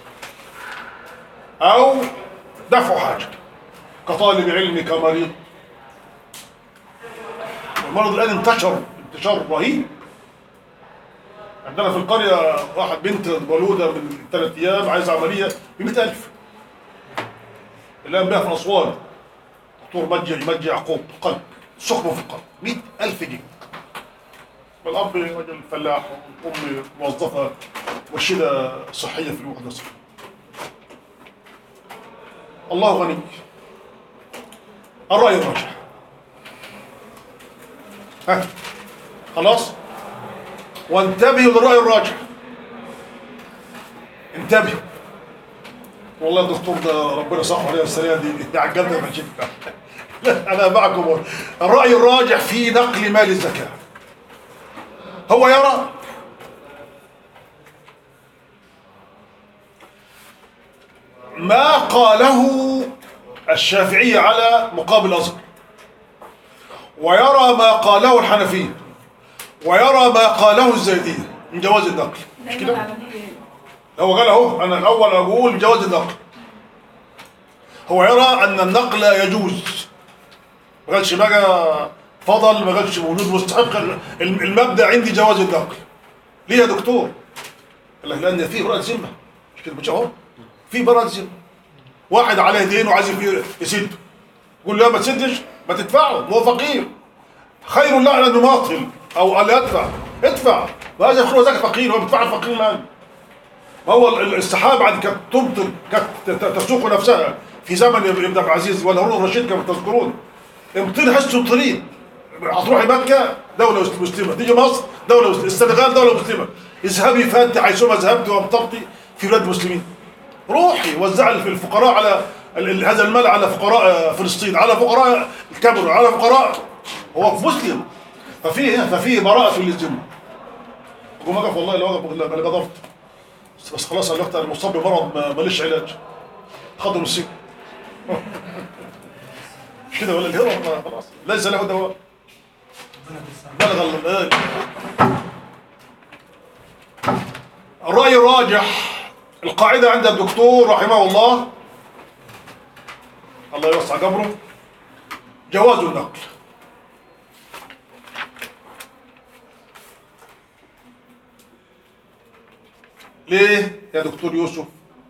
أو دفع حاجة كطالب علم كمريض المرض الآن انتشر انتشار رهيب عندنا في القرية واحد بنت مولودة من ثلاث أيام عايزة عملية ب 100000 الآن بها في أسوان دكتور مجي مجي يعقوب قلب سخنه في القلب 100000 جنيه والأب رجل فلاح والأم موظفة مرشدة صحية في الوحدة الصحية الله غني الرأي الراجح ها خلاص وانتبهوا للرأي الراجح انتبهوا والله يا دكتور ده ربنا صح عليه السنة دي دي عجلنا في الجنة لا أنا معكم الرأي الراجح في نقل مال الزكاة هو يرى ما قاله الشافعي على مقابل الأزهر ويرى ما قاله الحنفية ويرى ما قاله الزيدية من جواز النقل مش دايما كده؟ العالمية هو قال اهو انا الاول اقول بجواز النقل هو يرى ان النقل يجوز ما قالش بقى فضل ما قالش وجود مستحق الم- المبدا عندي جواز النقل ليه يا دكتور؟ قال لك لان في براءة ذمه مش كده مش اهو في براءة ذمه واحد عليه دين وعايز يفي- يسد يقول له لا ما تسدش ما تدفعه ما هو فقير خير له ان يماطل او ان يدفع ادفع وهذا يخرج ذاك فقير هو بيدفع الفقير مال ما هو ال- السحابة عاد كانت تمطر كانت ت- ت- تسوق نفسها في زمن ابن عبد العزيز والهارون الرشيد كما تذكرون امطير حس ممطرين هتروحي مكة دولة مس- مسلمة تيجي مصر دولة مسلمة السنغال دولة مسلمة اذهبي فانت حيثما ذهبت وامطرتي في بلاد المسلمين روحي وزعي في الفقراء على ال- ال- هذا المال على فقراء آه، فلسطين على فقراء الكاميرون على فقراء هو مسلم ففيه ففيه براءة للذمة يقوم وقف والله لو وقف انا قدرت بس- بس خلاص انا وقت انا مصاب بمرض ما- ماليش علاج تقدم السجن مش كده ولا الهرم ما خلاص ليس له دواء بلغ ال- الرأي الراجح القاعدة عند الدكتور رحمه الله الله يوسع قبره جواز النقل ليه يا دكتور يوسف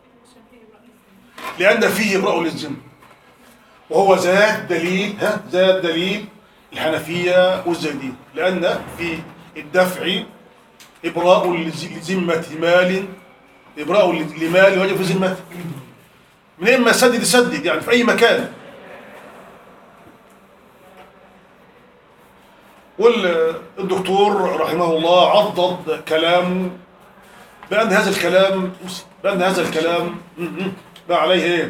لأن فيه إبراء للذمة وهو ذات دليل ها ذات دليل الحنفية والزيدية لأن في الدفع إبراء لز- لذمة مال إبراء ل- لمال وجب في ذمته منين ما سدد يسدد يعني في أي مكان والدكتور رحمه الله عضد كلام بأن هذا الكلام بأن هذا الكلام م- م- ما عليه ايه؟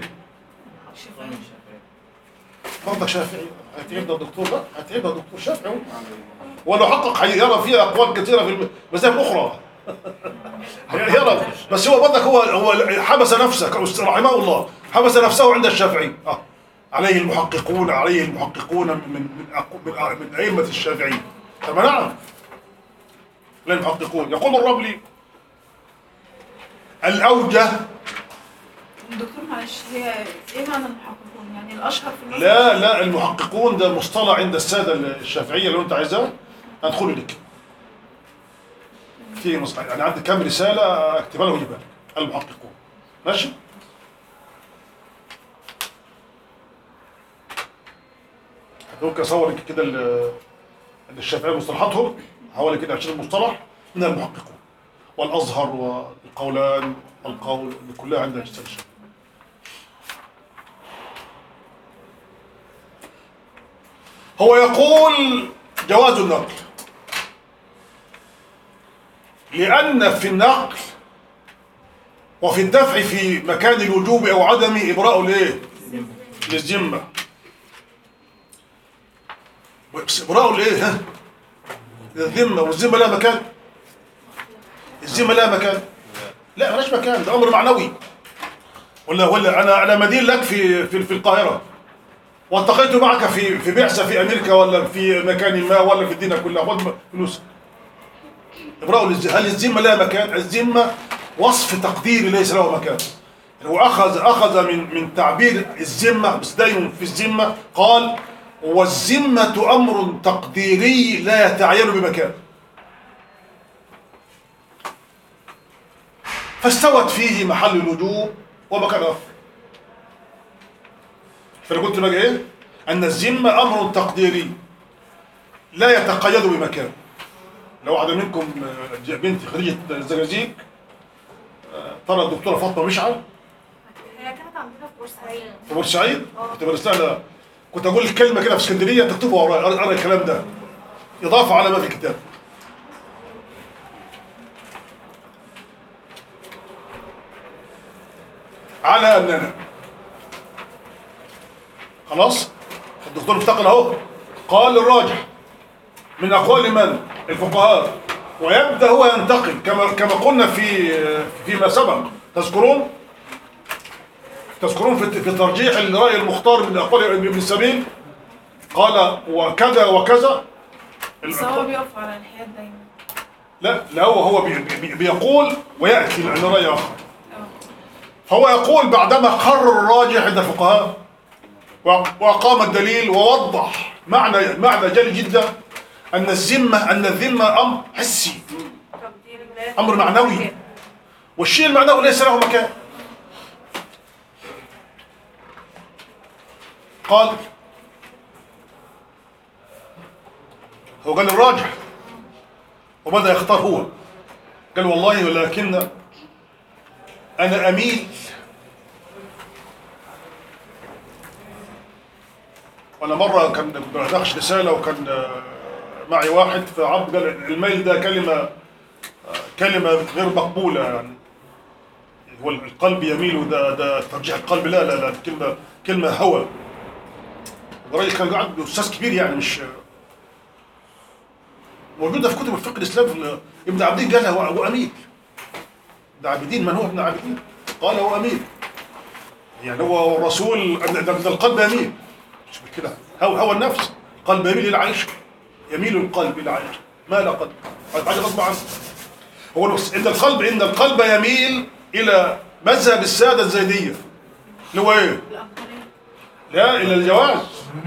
برضك شافعي هتعبنا الدكتور بقى هتعبنا الدكتور شافعي ولو حقق هيرى فيها اقوال كثيره في المذاهب الاخرى يرى بس هو برضك هو هو حبس نفسه كأس- رحمه الله حبس نفسه عند الشافعي اه عليه المحققون عليه المحققون من من من, أقو- من, من ائمه الشافعي طب نعم لا المحققون يقول الربلي الأوجه دكتور معلش هي ايه معنى المحققون يعني الاشهر في النظر لا لا المحققون ده مصطلح عند السادة الشافعية لو أنت عايزاه هدخله لك في مصطلح يعني عندي كام رسالة أكتبها له ويجيبها لك المحققون ماشي ممكن أصور لك كده ال- عند الشافعية مصطلحاتهم حوالي كده 20 مصطلح من المحققون والأزهر والقولان والقول اللي كلها عند السادة الشافعية هو يقول جواز النقل لأن في النقل وفي الدفع في مكان الوجوب أو عدم إبراء الإيه؟ للذمة بس إبراء الإيه؟ ها؟ للذمة والذمة لها مكان الذمة لها مكان لا ملاش مكان ده أمر معنوي ولا ولا أنا أنا مدين لك في في في القاهرة والتقيت معك في في بعثه في امريكا ولا في مكان ما ولا في الدنيا كلها خد فلوسك ابراء للز- هل الذمه لها مكان؟ الذمه وصف تقديري ليس له مكان هو اخذ اخذ من من تعبير الذمه بس دايما في الذمه قال والذمه امر تقديري لا يتعين بمكان فاستوت فيه محل الوجوب ومكان اخر فانا قلت بقى ايه ان الذمه امر تقديري لا يتقيد بمكان لو واحده منكم آه، ج- بنت خريجه الزقازيق آه، ترى الدكتوره فاطمه مشعل هي كانت عندنا في بورسعيد في بورسعيد كنت بدرس لها كنت اقول كلمه كده في اسكندريه تكتبها ورايا اقرا الكلام ده اضافه على ما في الكتاب على اننا خلاص الدكتور انتقل اهو قال الراجح من اقوال من الفقهاء ويبدا هو ينتقل كما كما قلنا في فيما سبق تذكرون تذكرون في في ترجيح الراي المختار من اقوال ابن سبيل قال وكذا وكذا بس هو بيقف على الحياد دايما لا لا هو هو بي بي بيقول وياتي عن راي اخر اه فهو يقول بعدما قرر الراجح عند الفقهاء وأقام الدليل ووضح معنى معنى جلي جدا أن الذمة أن الذمة أمر حسي تقدير الله أمر معنوي والشيء المعنوي ليس له مكان قال هو قال الراجح وبدأ يختار هو قال والله ولكن أنا أميل وأنا مرة كان بناقش رسالة وكان آه، معي واحد فعرض قال الميل ده كلمة آه، كلمة غير مقبولة يعني هو القلب يميل وده ده ترجيح القلب لا لا لا كلمة كلمة هوى الراجل كان قاعد أستاذ كبير يعني مش موجودة في كتب الفقه الإسلامي في- ابن عابدين قالها هو هو أمير ابن عابدين من هو ابن عابدين؟ قال هو أمير يعني هو الرسول أن أن القلب يميل مش كده هو هو النفس قلب يميل إلى عائشة يميل القلب إلى عائشة ما لا قلب هذا حاجة غصب عنه هو نفس إن القلب إن القلب يميل إلى مذهب السادة الزيدية اللي هو إيه؟ لا إلى الجواز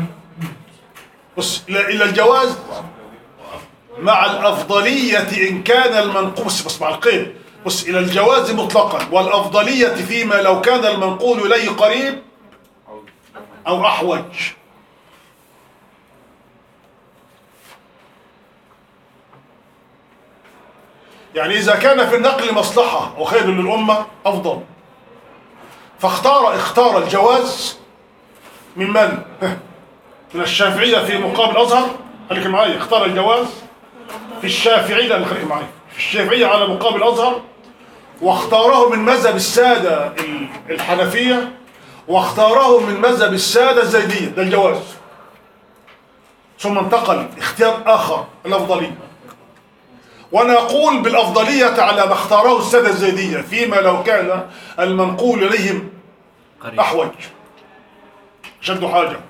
بص إلى إلى الجواز مع الأفضلية إن كان المنقوص بس مع القيد بص إلى الجواز مطلقا والأفضلية فيما لو كان المنقول إليه قريب أو أحوج يعني إذا كان في النقل مصلحة وخير للأمة أفضل فاختار اختار الجواز من من؟ من الشافعية في مقابل الأزهر خليك معايا اختار الجواز في الشافعية لا خليك معايا في الشافعية على مقابل الأزهر واختاره من مذهب السادة ال- الحنفية واختاره من مذهب السادة الزيدية ده الجواز ثم انتقل اختيار آخر الأفضلية وانا اقول بالافضليه على ما اختاره الساده الزيديه فيما لو كان المنقول اليهم قريب احوج شد حاجه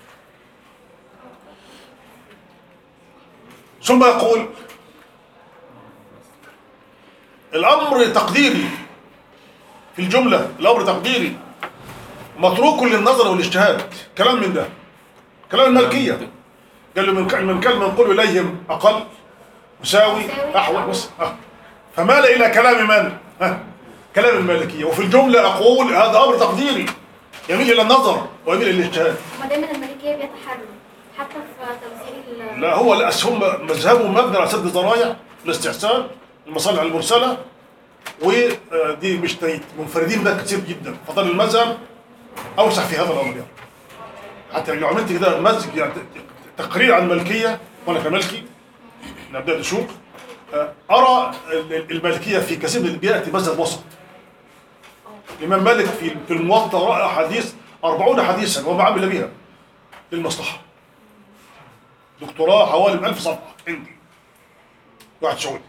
ثم يقول الامر تقديري في الجملة الأمر تقديري متروك للنظر والاجتهاد كلام من ده كلام المالكية قال له من ك- من كلمة نقول إليهم أقل مساوي أحوال بص آه. فمال إلى كلام من؟ ها كلام المالكية وفي الجملة أقول هذا أمر تقديري يميل إلى النظر ويميل إلى الاجتهاد هما دايما الملكية بيتحروا حتى في توزيع ال- لا هو الأسهم مذهبهم مبني على سد الذرائع الاستحسان المصالح المرسلة ودي مش تي- منفردين ده كتير جدا فضل المذهب أوسع في هذا الأمر يعني حتى لو عملت كده مزج يعني ت- تقرير عن الملكية وأنا كملكي نبدأ نشوف آه، أرى ال- الملكية في كثير من البيئات مذهب وسط الإمام مالك في في الموطأ رأى حديث 40 حديثا وما عمل بها للمصلحة دكتوراه حوالي 1000 صفحة عندي واحد سعودي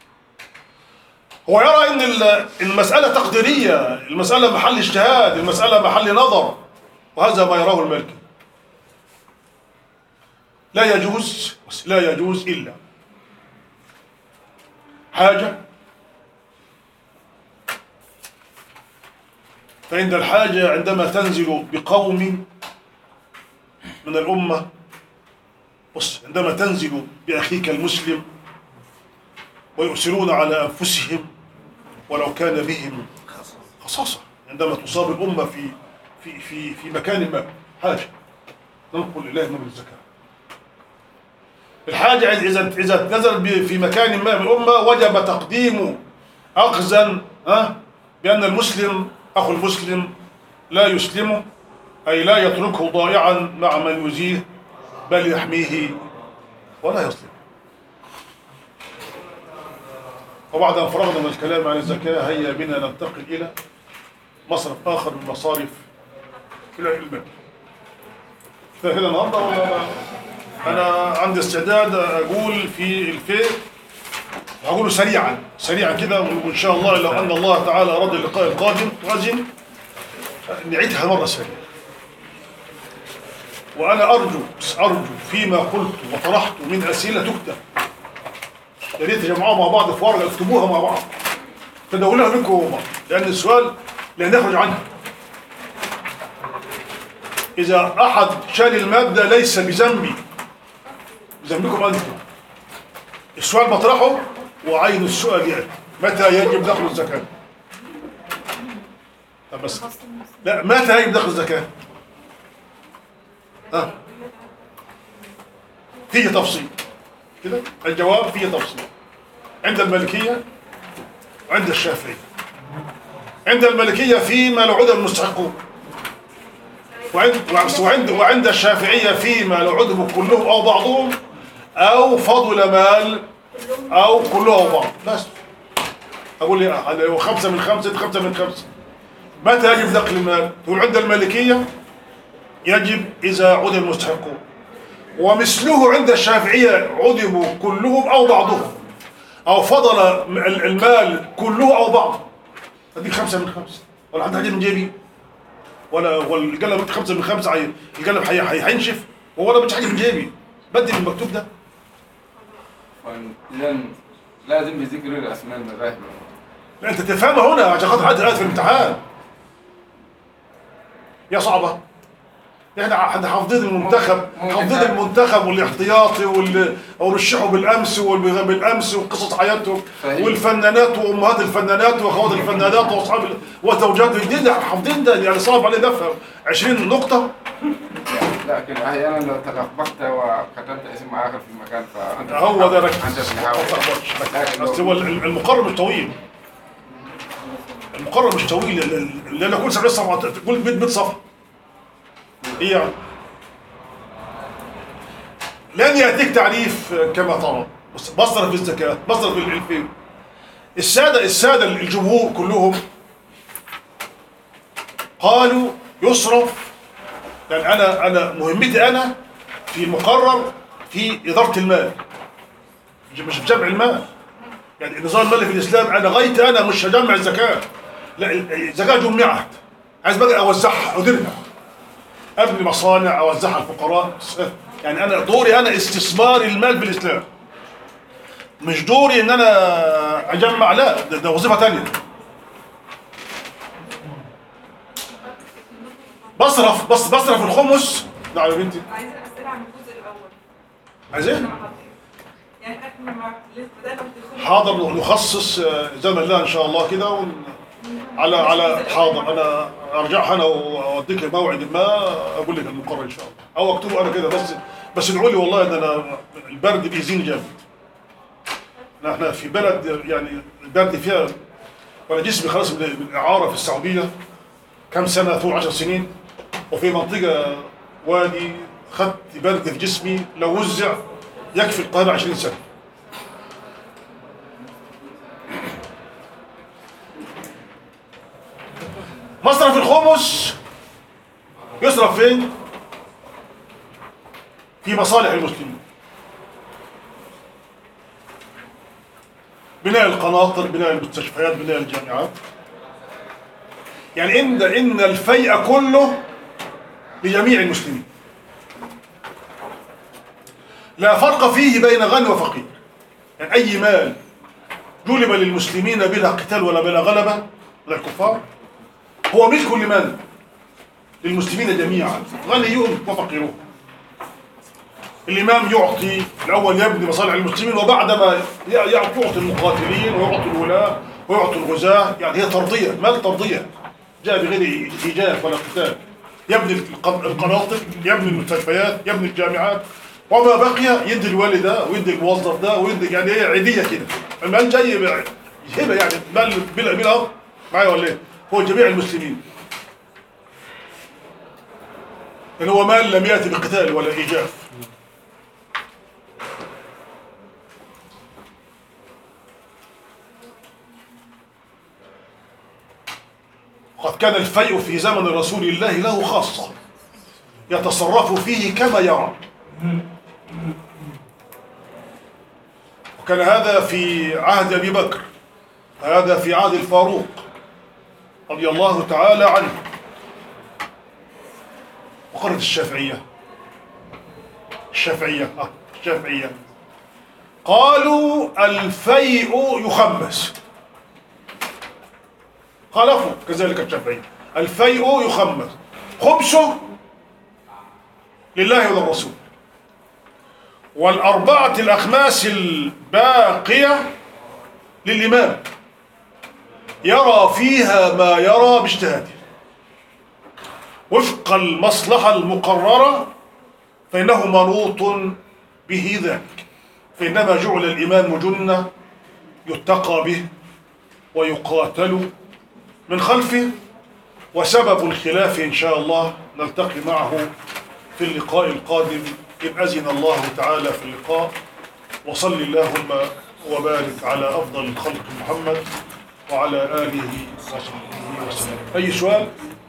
هو يرى ان ال- المسألة تقديرية المسألة محل اجتهاد المسألة محل نظر وهذا ما يراه المالكي لا يجوز لا يجوز إلا حاجة فعند الحاجة عندما تنزل بقوم من الأمة بص عندما تنزل بأخيك المسلم ويؤثرون على أنفسهم ولو كان بهم خصاصة عندما تصاب الأمة في في في في مكان ما حاجة ننقل إليه من الزكاة الحاجة إذا إذا نزل ب- في مكان ما من الأمة وجب تقديم أخذا ها بأن المسلم أخو المسلم لا يسلمه أي لا يتركه ضائعا مع من يزيه بل يحميه ولا يظلم وبعد أن فرغنا من الكلام عن الزكاة هيا بنا ننتقل إلى مصرف آخر من مصارف إلى المال كده كده النهارده ولا أنا- أنا عندي استعداد أقول في الفيء هقوله سريعا سريعا كده وإن شاء الله لو أن الله تعالى أراد اللقاء القادم وأزن نعيدها مرة ثانية وأنا أرجو أرجو فيما قلت وطرحت من أسئلة تكتب يا ريت تجمعوها مع بعض في ورقة اكتبوها مع بعض تداولوها منكم ومع بعض لأن السؤال لا نخرج عنه إذا أحد شال المادة ليس بذنبي بذنبكم أنتم السؤال بطرحه وعين السؤال يأتي متى يجب دخل الزكاة؟ طب بس لا متى يجب دخل الزكاة؟ ها فيه تفصيل كده الجواب فيه تفصيل عند المالكية وعند الشافعية عند المالكية فيما العدى المستحقون وعند وعند وعند الشافعية فيما لو عدموا كلهم أو بعضهم أو فضل مال أو كله أو بعض بس أقول لي أنا لو خمسة من خمسة خمسة من خمسة متى يجب نقل المال؟ تقول عند المالكية يجب إذا عدم المستحقون ومثله عند الشافعية عدموا كلهم أو بعضهم أو فضل ال- المال كله أو بعضه أديك خمسة من خمسة ولا حد حاجة من جيبي ولا والقلم خمسة من خمسة عين القلم حي- حي- هينشف ولا مش حاجة من جيبي بدل المكتوب ده لأن لازم بذكر الأسماء المذاهب لا أنت تفهمها هنا عشان خاطر حد قاعد في الامتحان يا صعبة احنا احنا حافظين المنتخب ممكن حافظين ده. المنتخب والاحتياطي واللي ورشحوا بالامس والبالامس وقصص حياتهم صحيح. والفنانات وامهات الفنانات واخوات الفنانات واصحاب ال- وزوجات دي ده حافظين ده يعني صعب علينا نفهم 20 نقطة لكن أحيانا لو تلخبطت وكتبت اسم آخر في مكان فأنت هو ده ركز أنت ما بتحاول تلخبطش. لكن بس لو- هو ال- المقرر مش طويل المقرر مش طويل ال- ال- لان كل 70 صفحه تقول 100 100 صفحه ايه يعني لن ياتيك تعريف كما ترى بس مصرف الزكاه مصرف الفيل الساده الساده الجمهور كلهم قالوا يصرف يعني انا انا مهمتي انا في المقرر في اداره المال مش- مش في جمع المال يعني النظام المالي في الاسلام انا غايتي انا مش هجمع الزكاه لا الزكاه جمعت عايز بقى اوزعها اديرها ابني مصانع اوزعها الفقراء يعني انا دوري انا استثمار المال في الاسلام مش دوري ان انا اجمع لا ده, ده وظيفه تانية بصرف بص بصرف الخمس نعم يا بنتي عايزة أسئلة عن الجزء الأول عايز ايه؟ يعني احنا ما لسه بدأنا بالدخول حاضر نخصص آه، زمن الله ان شاء الله كده ون... على على حاضر انا ارجعها انا واوديك موعد ما اقول لك المقرر ان شاء الله او اكتبه انا كده بس بس ادعوا لي والله ان انا البرد بيزين جامد احنا في بلد يعني البرد فيها وانا جسمي خلاص من من الاعاره في السعوديه كم سنه فوق 10 سنين وفي منطقه وادي خدت برد في جسمي لو وزع يكفي القاهره 20 سنه مصرف الخمس يصرف فين؟ في مصالح المسلمين بناء القناطر بناء المستشفيات بناء الجامعات يعني إن إن الفيء كله لجميع المسلمين لا فرق فيه بين غني وفقير يعني أي مال جلب للمسلمين بلا قتال ولا بلا غلبة للكفار هو ملك لمن؟ للمسلمين جميعا غنيهم وفقيرهم الإمام يعطي الأول يبني مصالح المسلمين وبعدما ي- يعطي يعطي المقاتلين ويعطي الولاة ويعطي الغزاة يعني هي ترضية مال ترضية جاء بغير إيجاف ولا قتال يبني الق- القناطر يبني المستشفيات يبني الجامعات وما بقي يدي الوالد ده ويدي الموظف ده ويدي يعني هي عيدية كده المال جاي ب- هبة يعني مال بلا بلا معايا ولا ايه؟ هو جميع المسلمين اللي هو مال لم يأتي بقتال ولا إيجاف وقد كان الفيء في زمن رسول الله له خاصة يتصرف فيه كما يرى وكان هذا في عهد أبي بكر هذا في عهد الفاروق رضي الله تعالى عنه وقرة الشافعية الشافعية آه، الشافعية قالوا الفيء يخمس خالفوا كذلك الشافعية الفيء يخمس خمسه لله وللرسول والأربعة الأخماس الباقية للإمام يرى فيها ما يرى باجتهاده وفق المصلحة المقررة فإنه منوط به ذلك فإنما جعل الإمام جنة يتقى به ويقاتل من خلفه وسبب الخلاف إن شاء الله نلتقي معه في اللقاء القادم إن أذن الله تعالى في اللقاء وصل اللهم وبارك على أفضل الخلق محمد وعلى آله وصحبه وسلم أي سؤال؟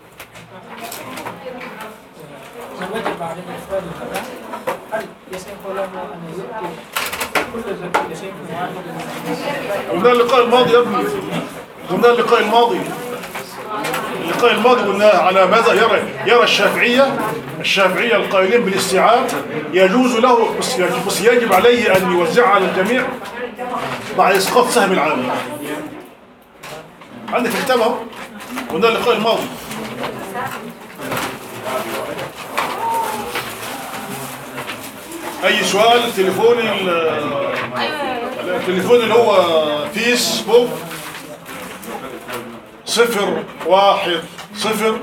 زوجت بعد الإفراد الغداء هل يصح له أن يؤتي كل زكاة شيء واحد من قلنا اللقاء الماضي يا ابني قلنا اللقاء الماضي اللقاء الماضي قلنا على ماذا يرى يرى الشافعية الشافعية القائلين بالاستيعاب يجوز له بس يجب, بس يجب عليه أن يوزعها على الجميع مع إسقاط سهم العام عندي في الكتاب اهو قلنا اللقاء الماضي أي سؤال تليفوني ال- التليفون اللي هو فيسبوك صفر واحد صفر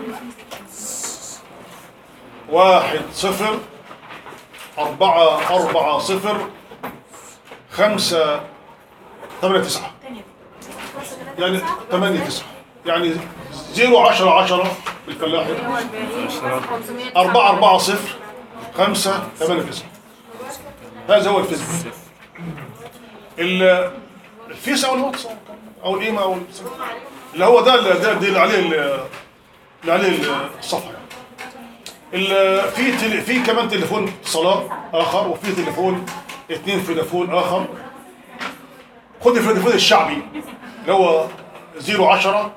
واحد صفر أربعة أربعة صفر خمسة ثمانية تسعة يعني ثمانية تسعة يعني زيرو عشرة عشرة بالفلاحي أربعة أربعة صفر خمسة ثمانية تسعة هذا هو الفيسبوك ال- الفيس او الواتس او الايميل او ال- اللي هو ده اللي, ده اللي عليه ال- اللي عليه الصفحه يعني. ال- في تل... في كمان تليفون اتصالات اخر وفي تليفون اثنين تليفون اخر خد التليفون الشعبي اللي هو 010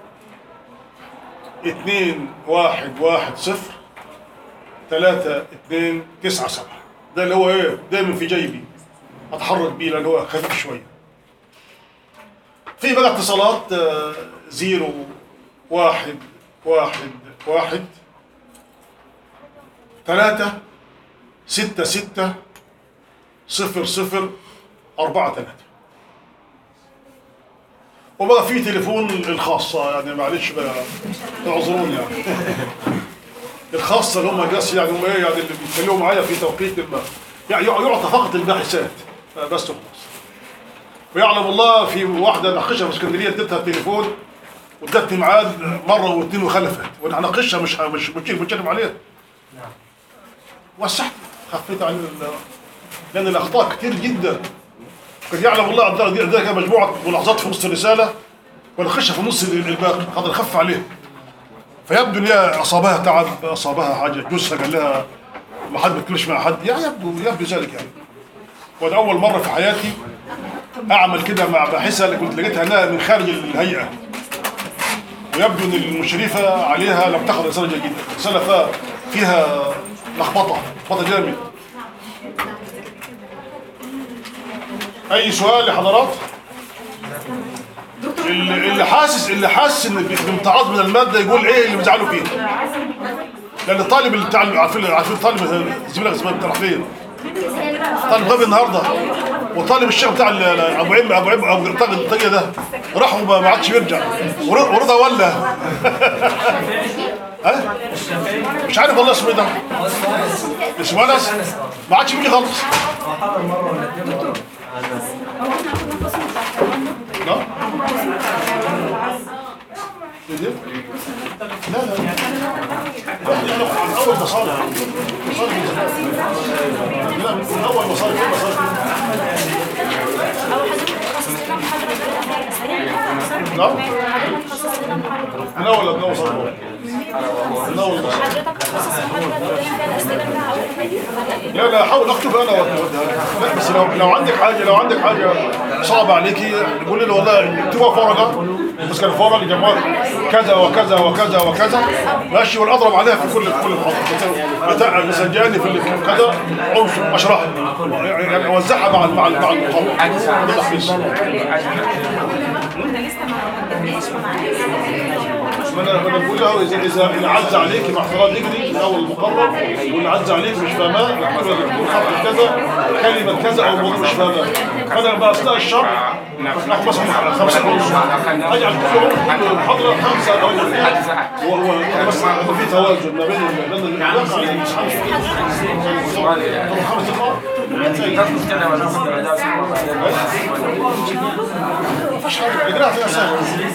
2 1 1 0 3 2 9 7 ده اللي هو ايه دايما في جيبي اتحرك بيه لان هو خفيف شويه في بقى اتصالات آه، زيرو واحد واحد واحد 3 6 6 0 0 4 3 وبقى في تليفون الخاصة يعني معلش بقى اعذروني يعني الخاصة اللي هم الناس يعني هم ايه يعني اللي بيتكلموا معايا في توقيت الم... يعني يعطى فقط الباحثات بس وخلاص ويعلم الله في واحدة ناقشها في اسكندرية اديتها التليفون وادتني ميعاد مرة واثنين وخلفت وانا هناقشها مش مش مش بتكلم عليها وسعت خفيت عن ال... لان الاخطاء كتير جدا قد يعلم الله عن ذلك مجموعة ملاحظات في نص الرسالة وناقشها في نص الباقي قد نخف عليه فيبدو ان هي اصابها تعب اصابها حاجه جوزها قال لها ما حد بيتكلمش مع حد يعني يبدو يبدو ذلك يعني وانا اول مره في حياتي اعمل كده مع باحثه اللي كنت لقيتها انها من خارج الهيئه ويبدو ان المشرفه عليها لم تاخذ رساله جيده رساله فيها- فيها لخبطه لخبطه جامد اي سؤال يا حضرات اللي اللي حاسس اللي حاسس ان بامتعاض من الماده يقول ايه اللي بيزعلوا فيه لان الطالب اللي بتاع عارفين عارفين طالب زميلك زميلك بتاع فين طالب غبي النهارده وطالب الشيخ بتاع ال- ال- ابو عم ابو عم ابو الطاقه الطاقيه ده راح وما ما عادش بيرجع ور- ورضا ولا ها مش عارف والله اسمه ايه ده اسمه انس ما عادش بيجي خالص لا لا لا لا من اول مصالح مصالح من زمان لا من اول مصالح في مصالح نعم من اول من اول مصالح من اول مصالح لا لا حاول اكتب انا وأوديها لك. لا بس لو لو عندك حاجه لو عندك حاجه صعبه عليكي قولي لي والله اكتبوها في ورقه بس كان في ورقه جماعه كذا وكذا وكذا وكذا ماشي والاضرب عليها في كل في كل محاضره بتاع مسجلني في اللي في كذا عنصر اشرح يعني اوزعها مع مع مع المحاضره بالتحفيز ما انا ما انا بقول له اذا اذا اللي عز عليك مع احترام يجري من اول المقرر واللي عز عليك مش فاهماه محتاج يكون خط كذا كلمه كذا او موضوع مش فاهماه فانا بقى اثناء الشرح ناخد مثلا خمسه ونص اجعل كل كل محاضره خمسه او هو هو بس يبقى في توازن ما بين ال- بين الواقع والامتحان طب خمس دقائق مفيش حاجه اجراها فيها سهل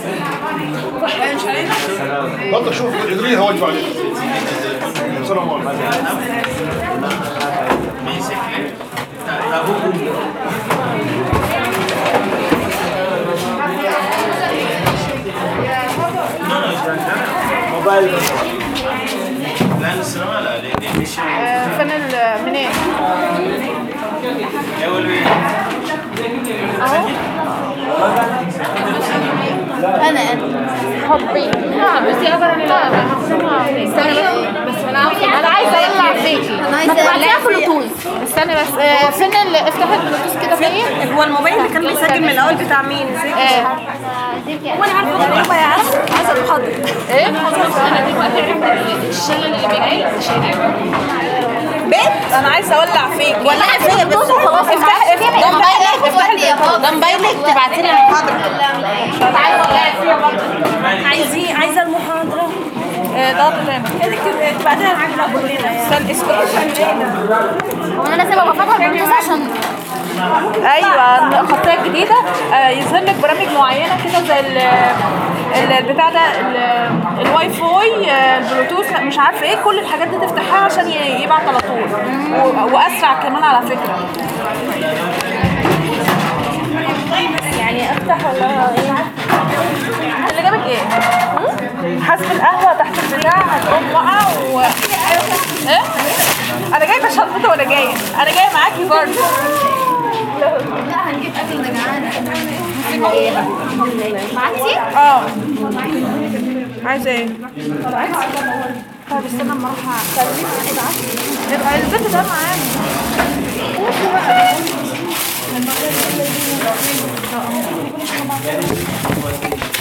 برضه شوف اجريها واجب عليك السلام عليكم آه، فين ال منين؟ انا انا حبي بس يا لا استنى بس انا عاوزه انا عايزه اطلع فيكي انا عايزه الاقيها بلوتوز استنى بس آه، فين ال... افتح البلوتوث كده فين؟ هو الموبايل اللي كان بيسجل من الاول بتاع مين؟ وانا عارفه الغريبه يا عارفه عايزه المحاضره ايه؟ انا دلوقتي عرفت الشله اللي بيجي بيت انا عايزه اولع فيك ولا فيا بس خلاص افتح افتح ده موبايلك افتح البيت ده موبايلك تبعتي لي عايزين عايزه المحاضره ضغط تاني تبعتها لنا كلنا يعني استنى اسكت وانا لازم ابقى فاتحه البلوتوز عشان ايوه الخطيه الجديده آه، يظهر لك برامج معينه كده زي ال ال- البتاع ده ال- الواي فاي آه، البلوتوث مش عارفه ايه كل الحاجات دي تفتحها عشان ي- يبعت على طول و- واسرع كمان على فكره يعني افتح ولا ايه اللي جابك ايه حاسب القهوه تحت البتاع هتقوم واقعه و ايه انا جايبه شنطتي وانا جايه انا جايه معاكي برضه لا هنجيب اكل انا جعانه معاكي اه عايزه ايه؟ طب استنى اما اروح يبقى البيت ده معانا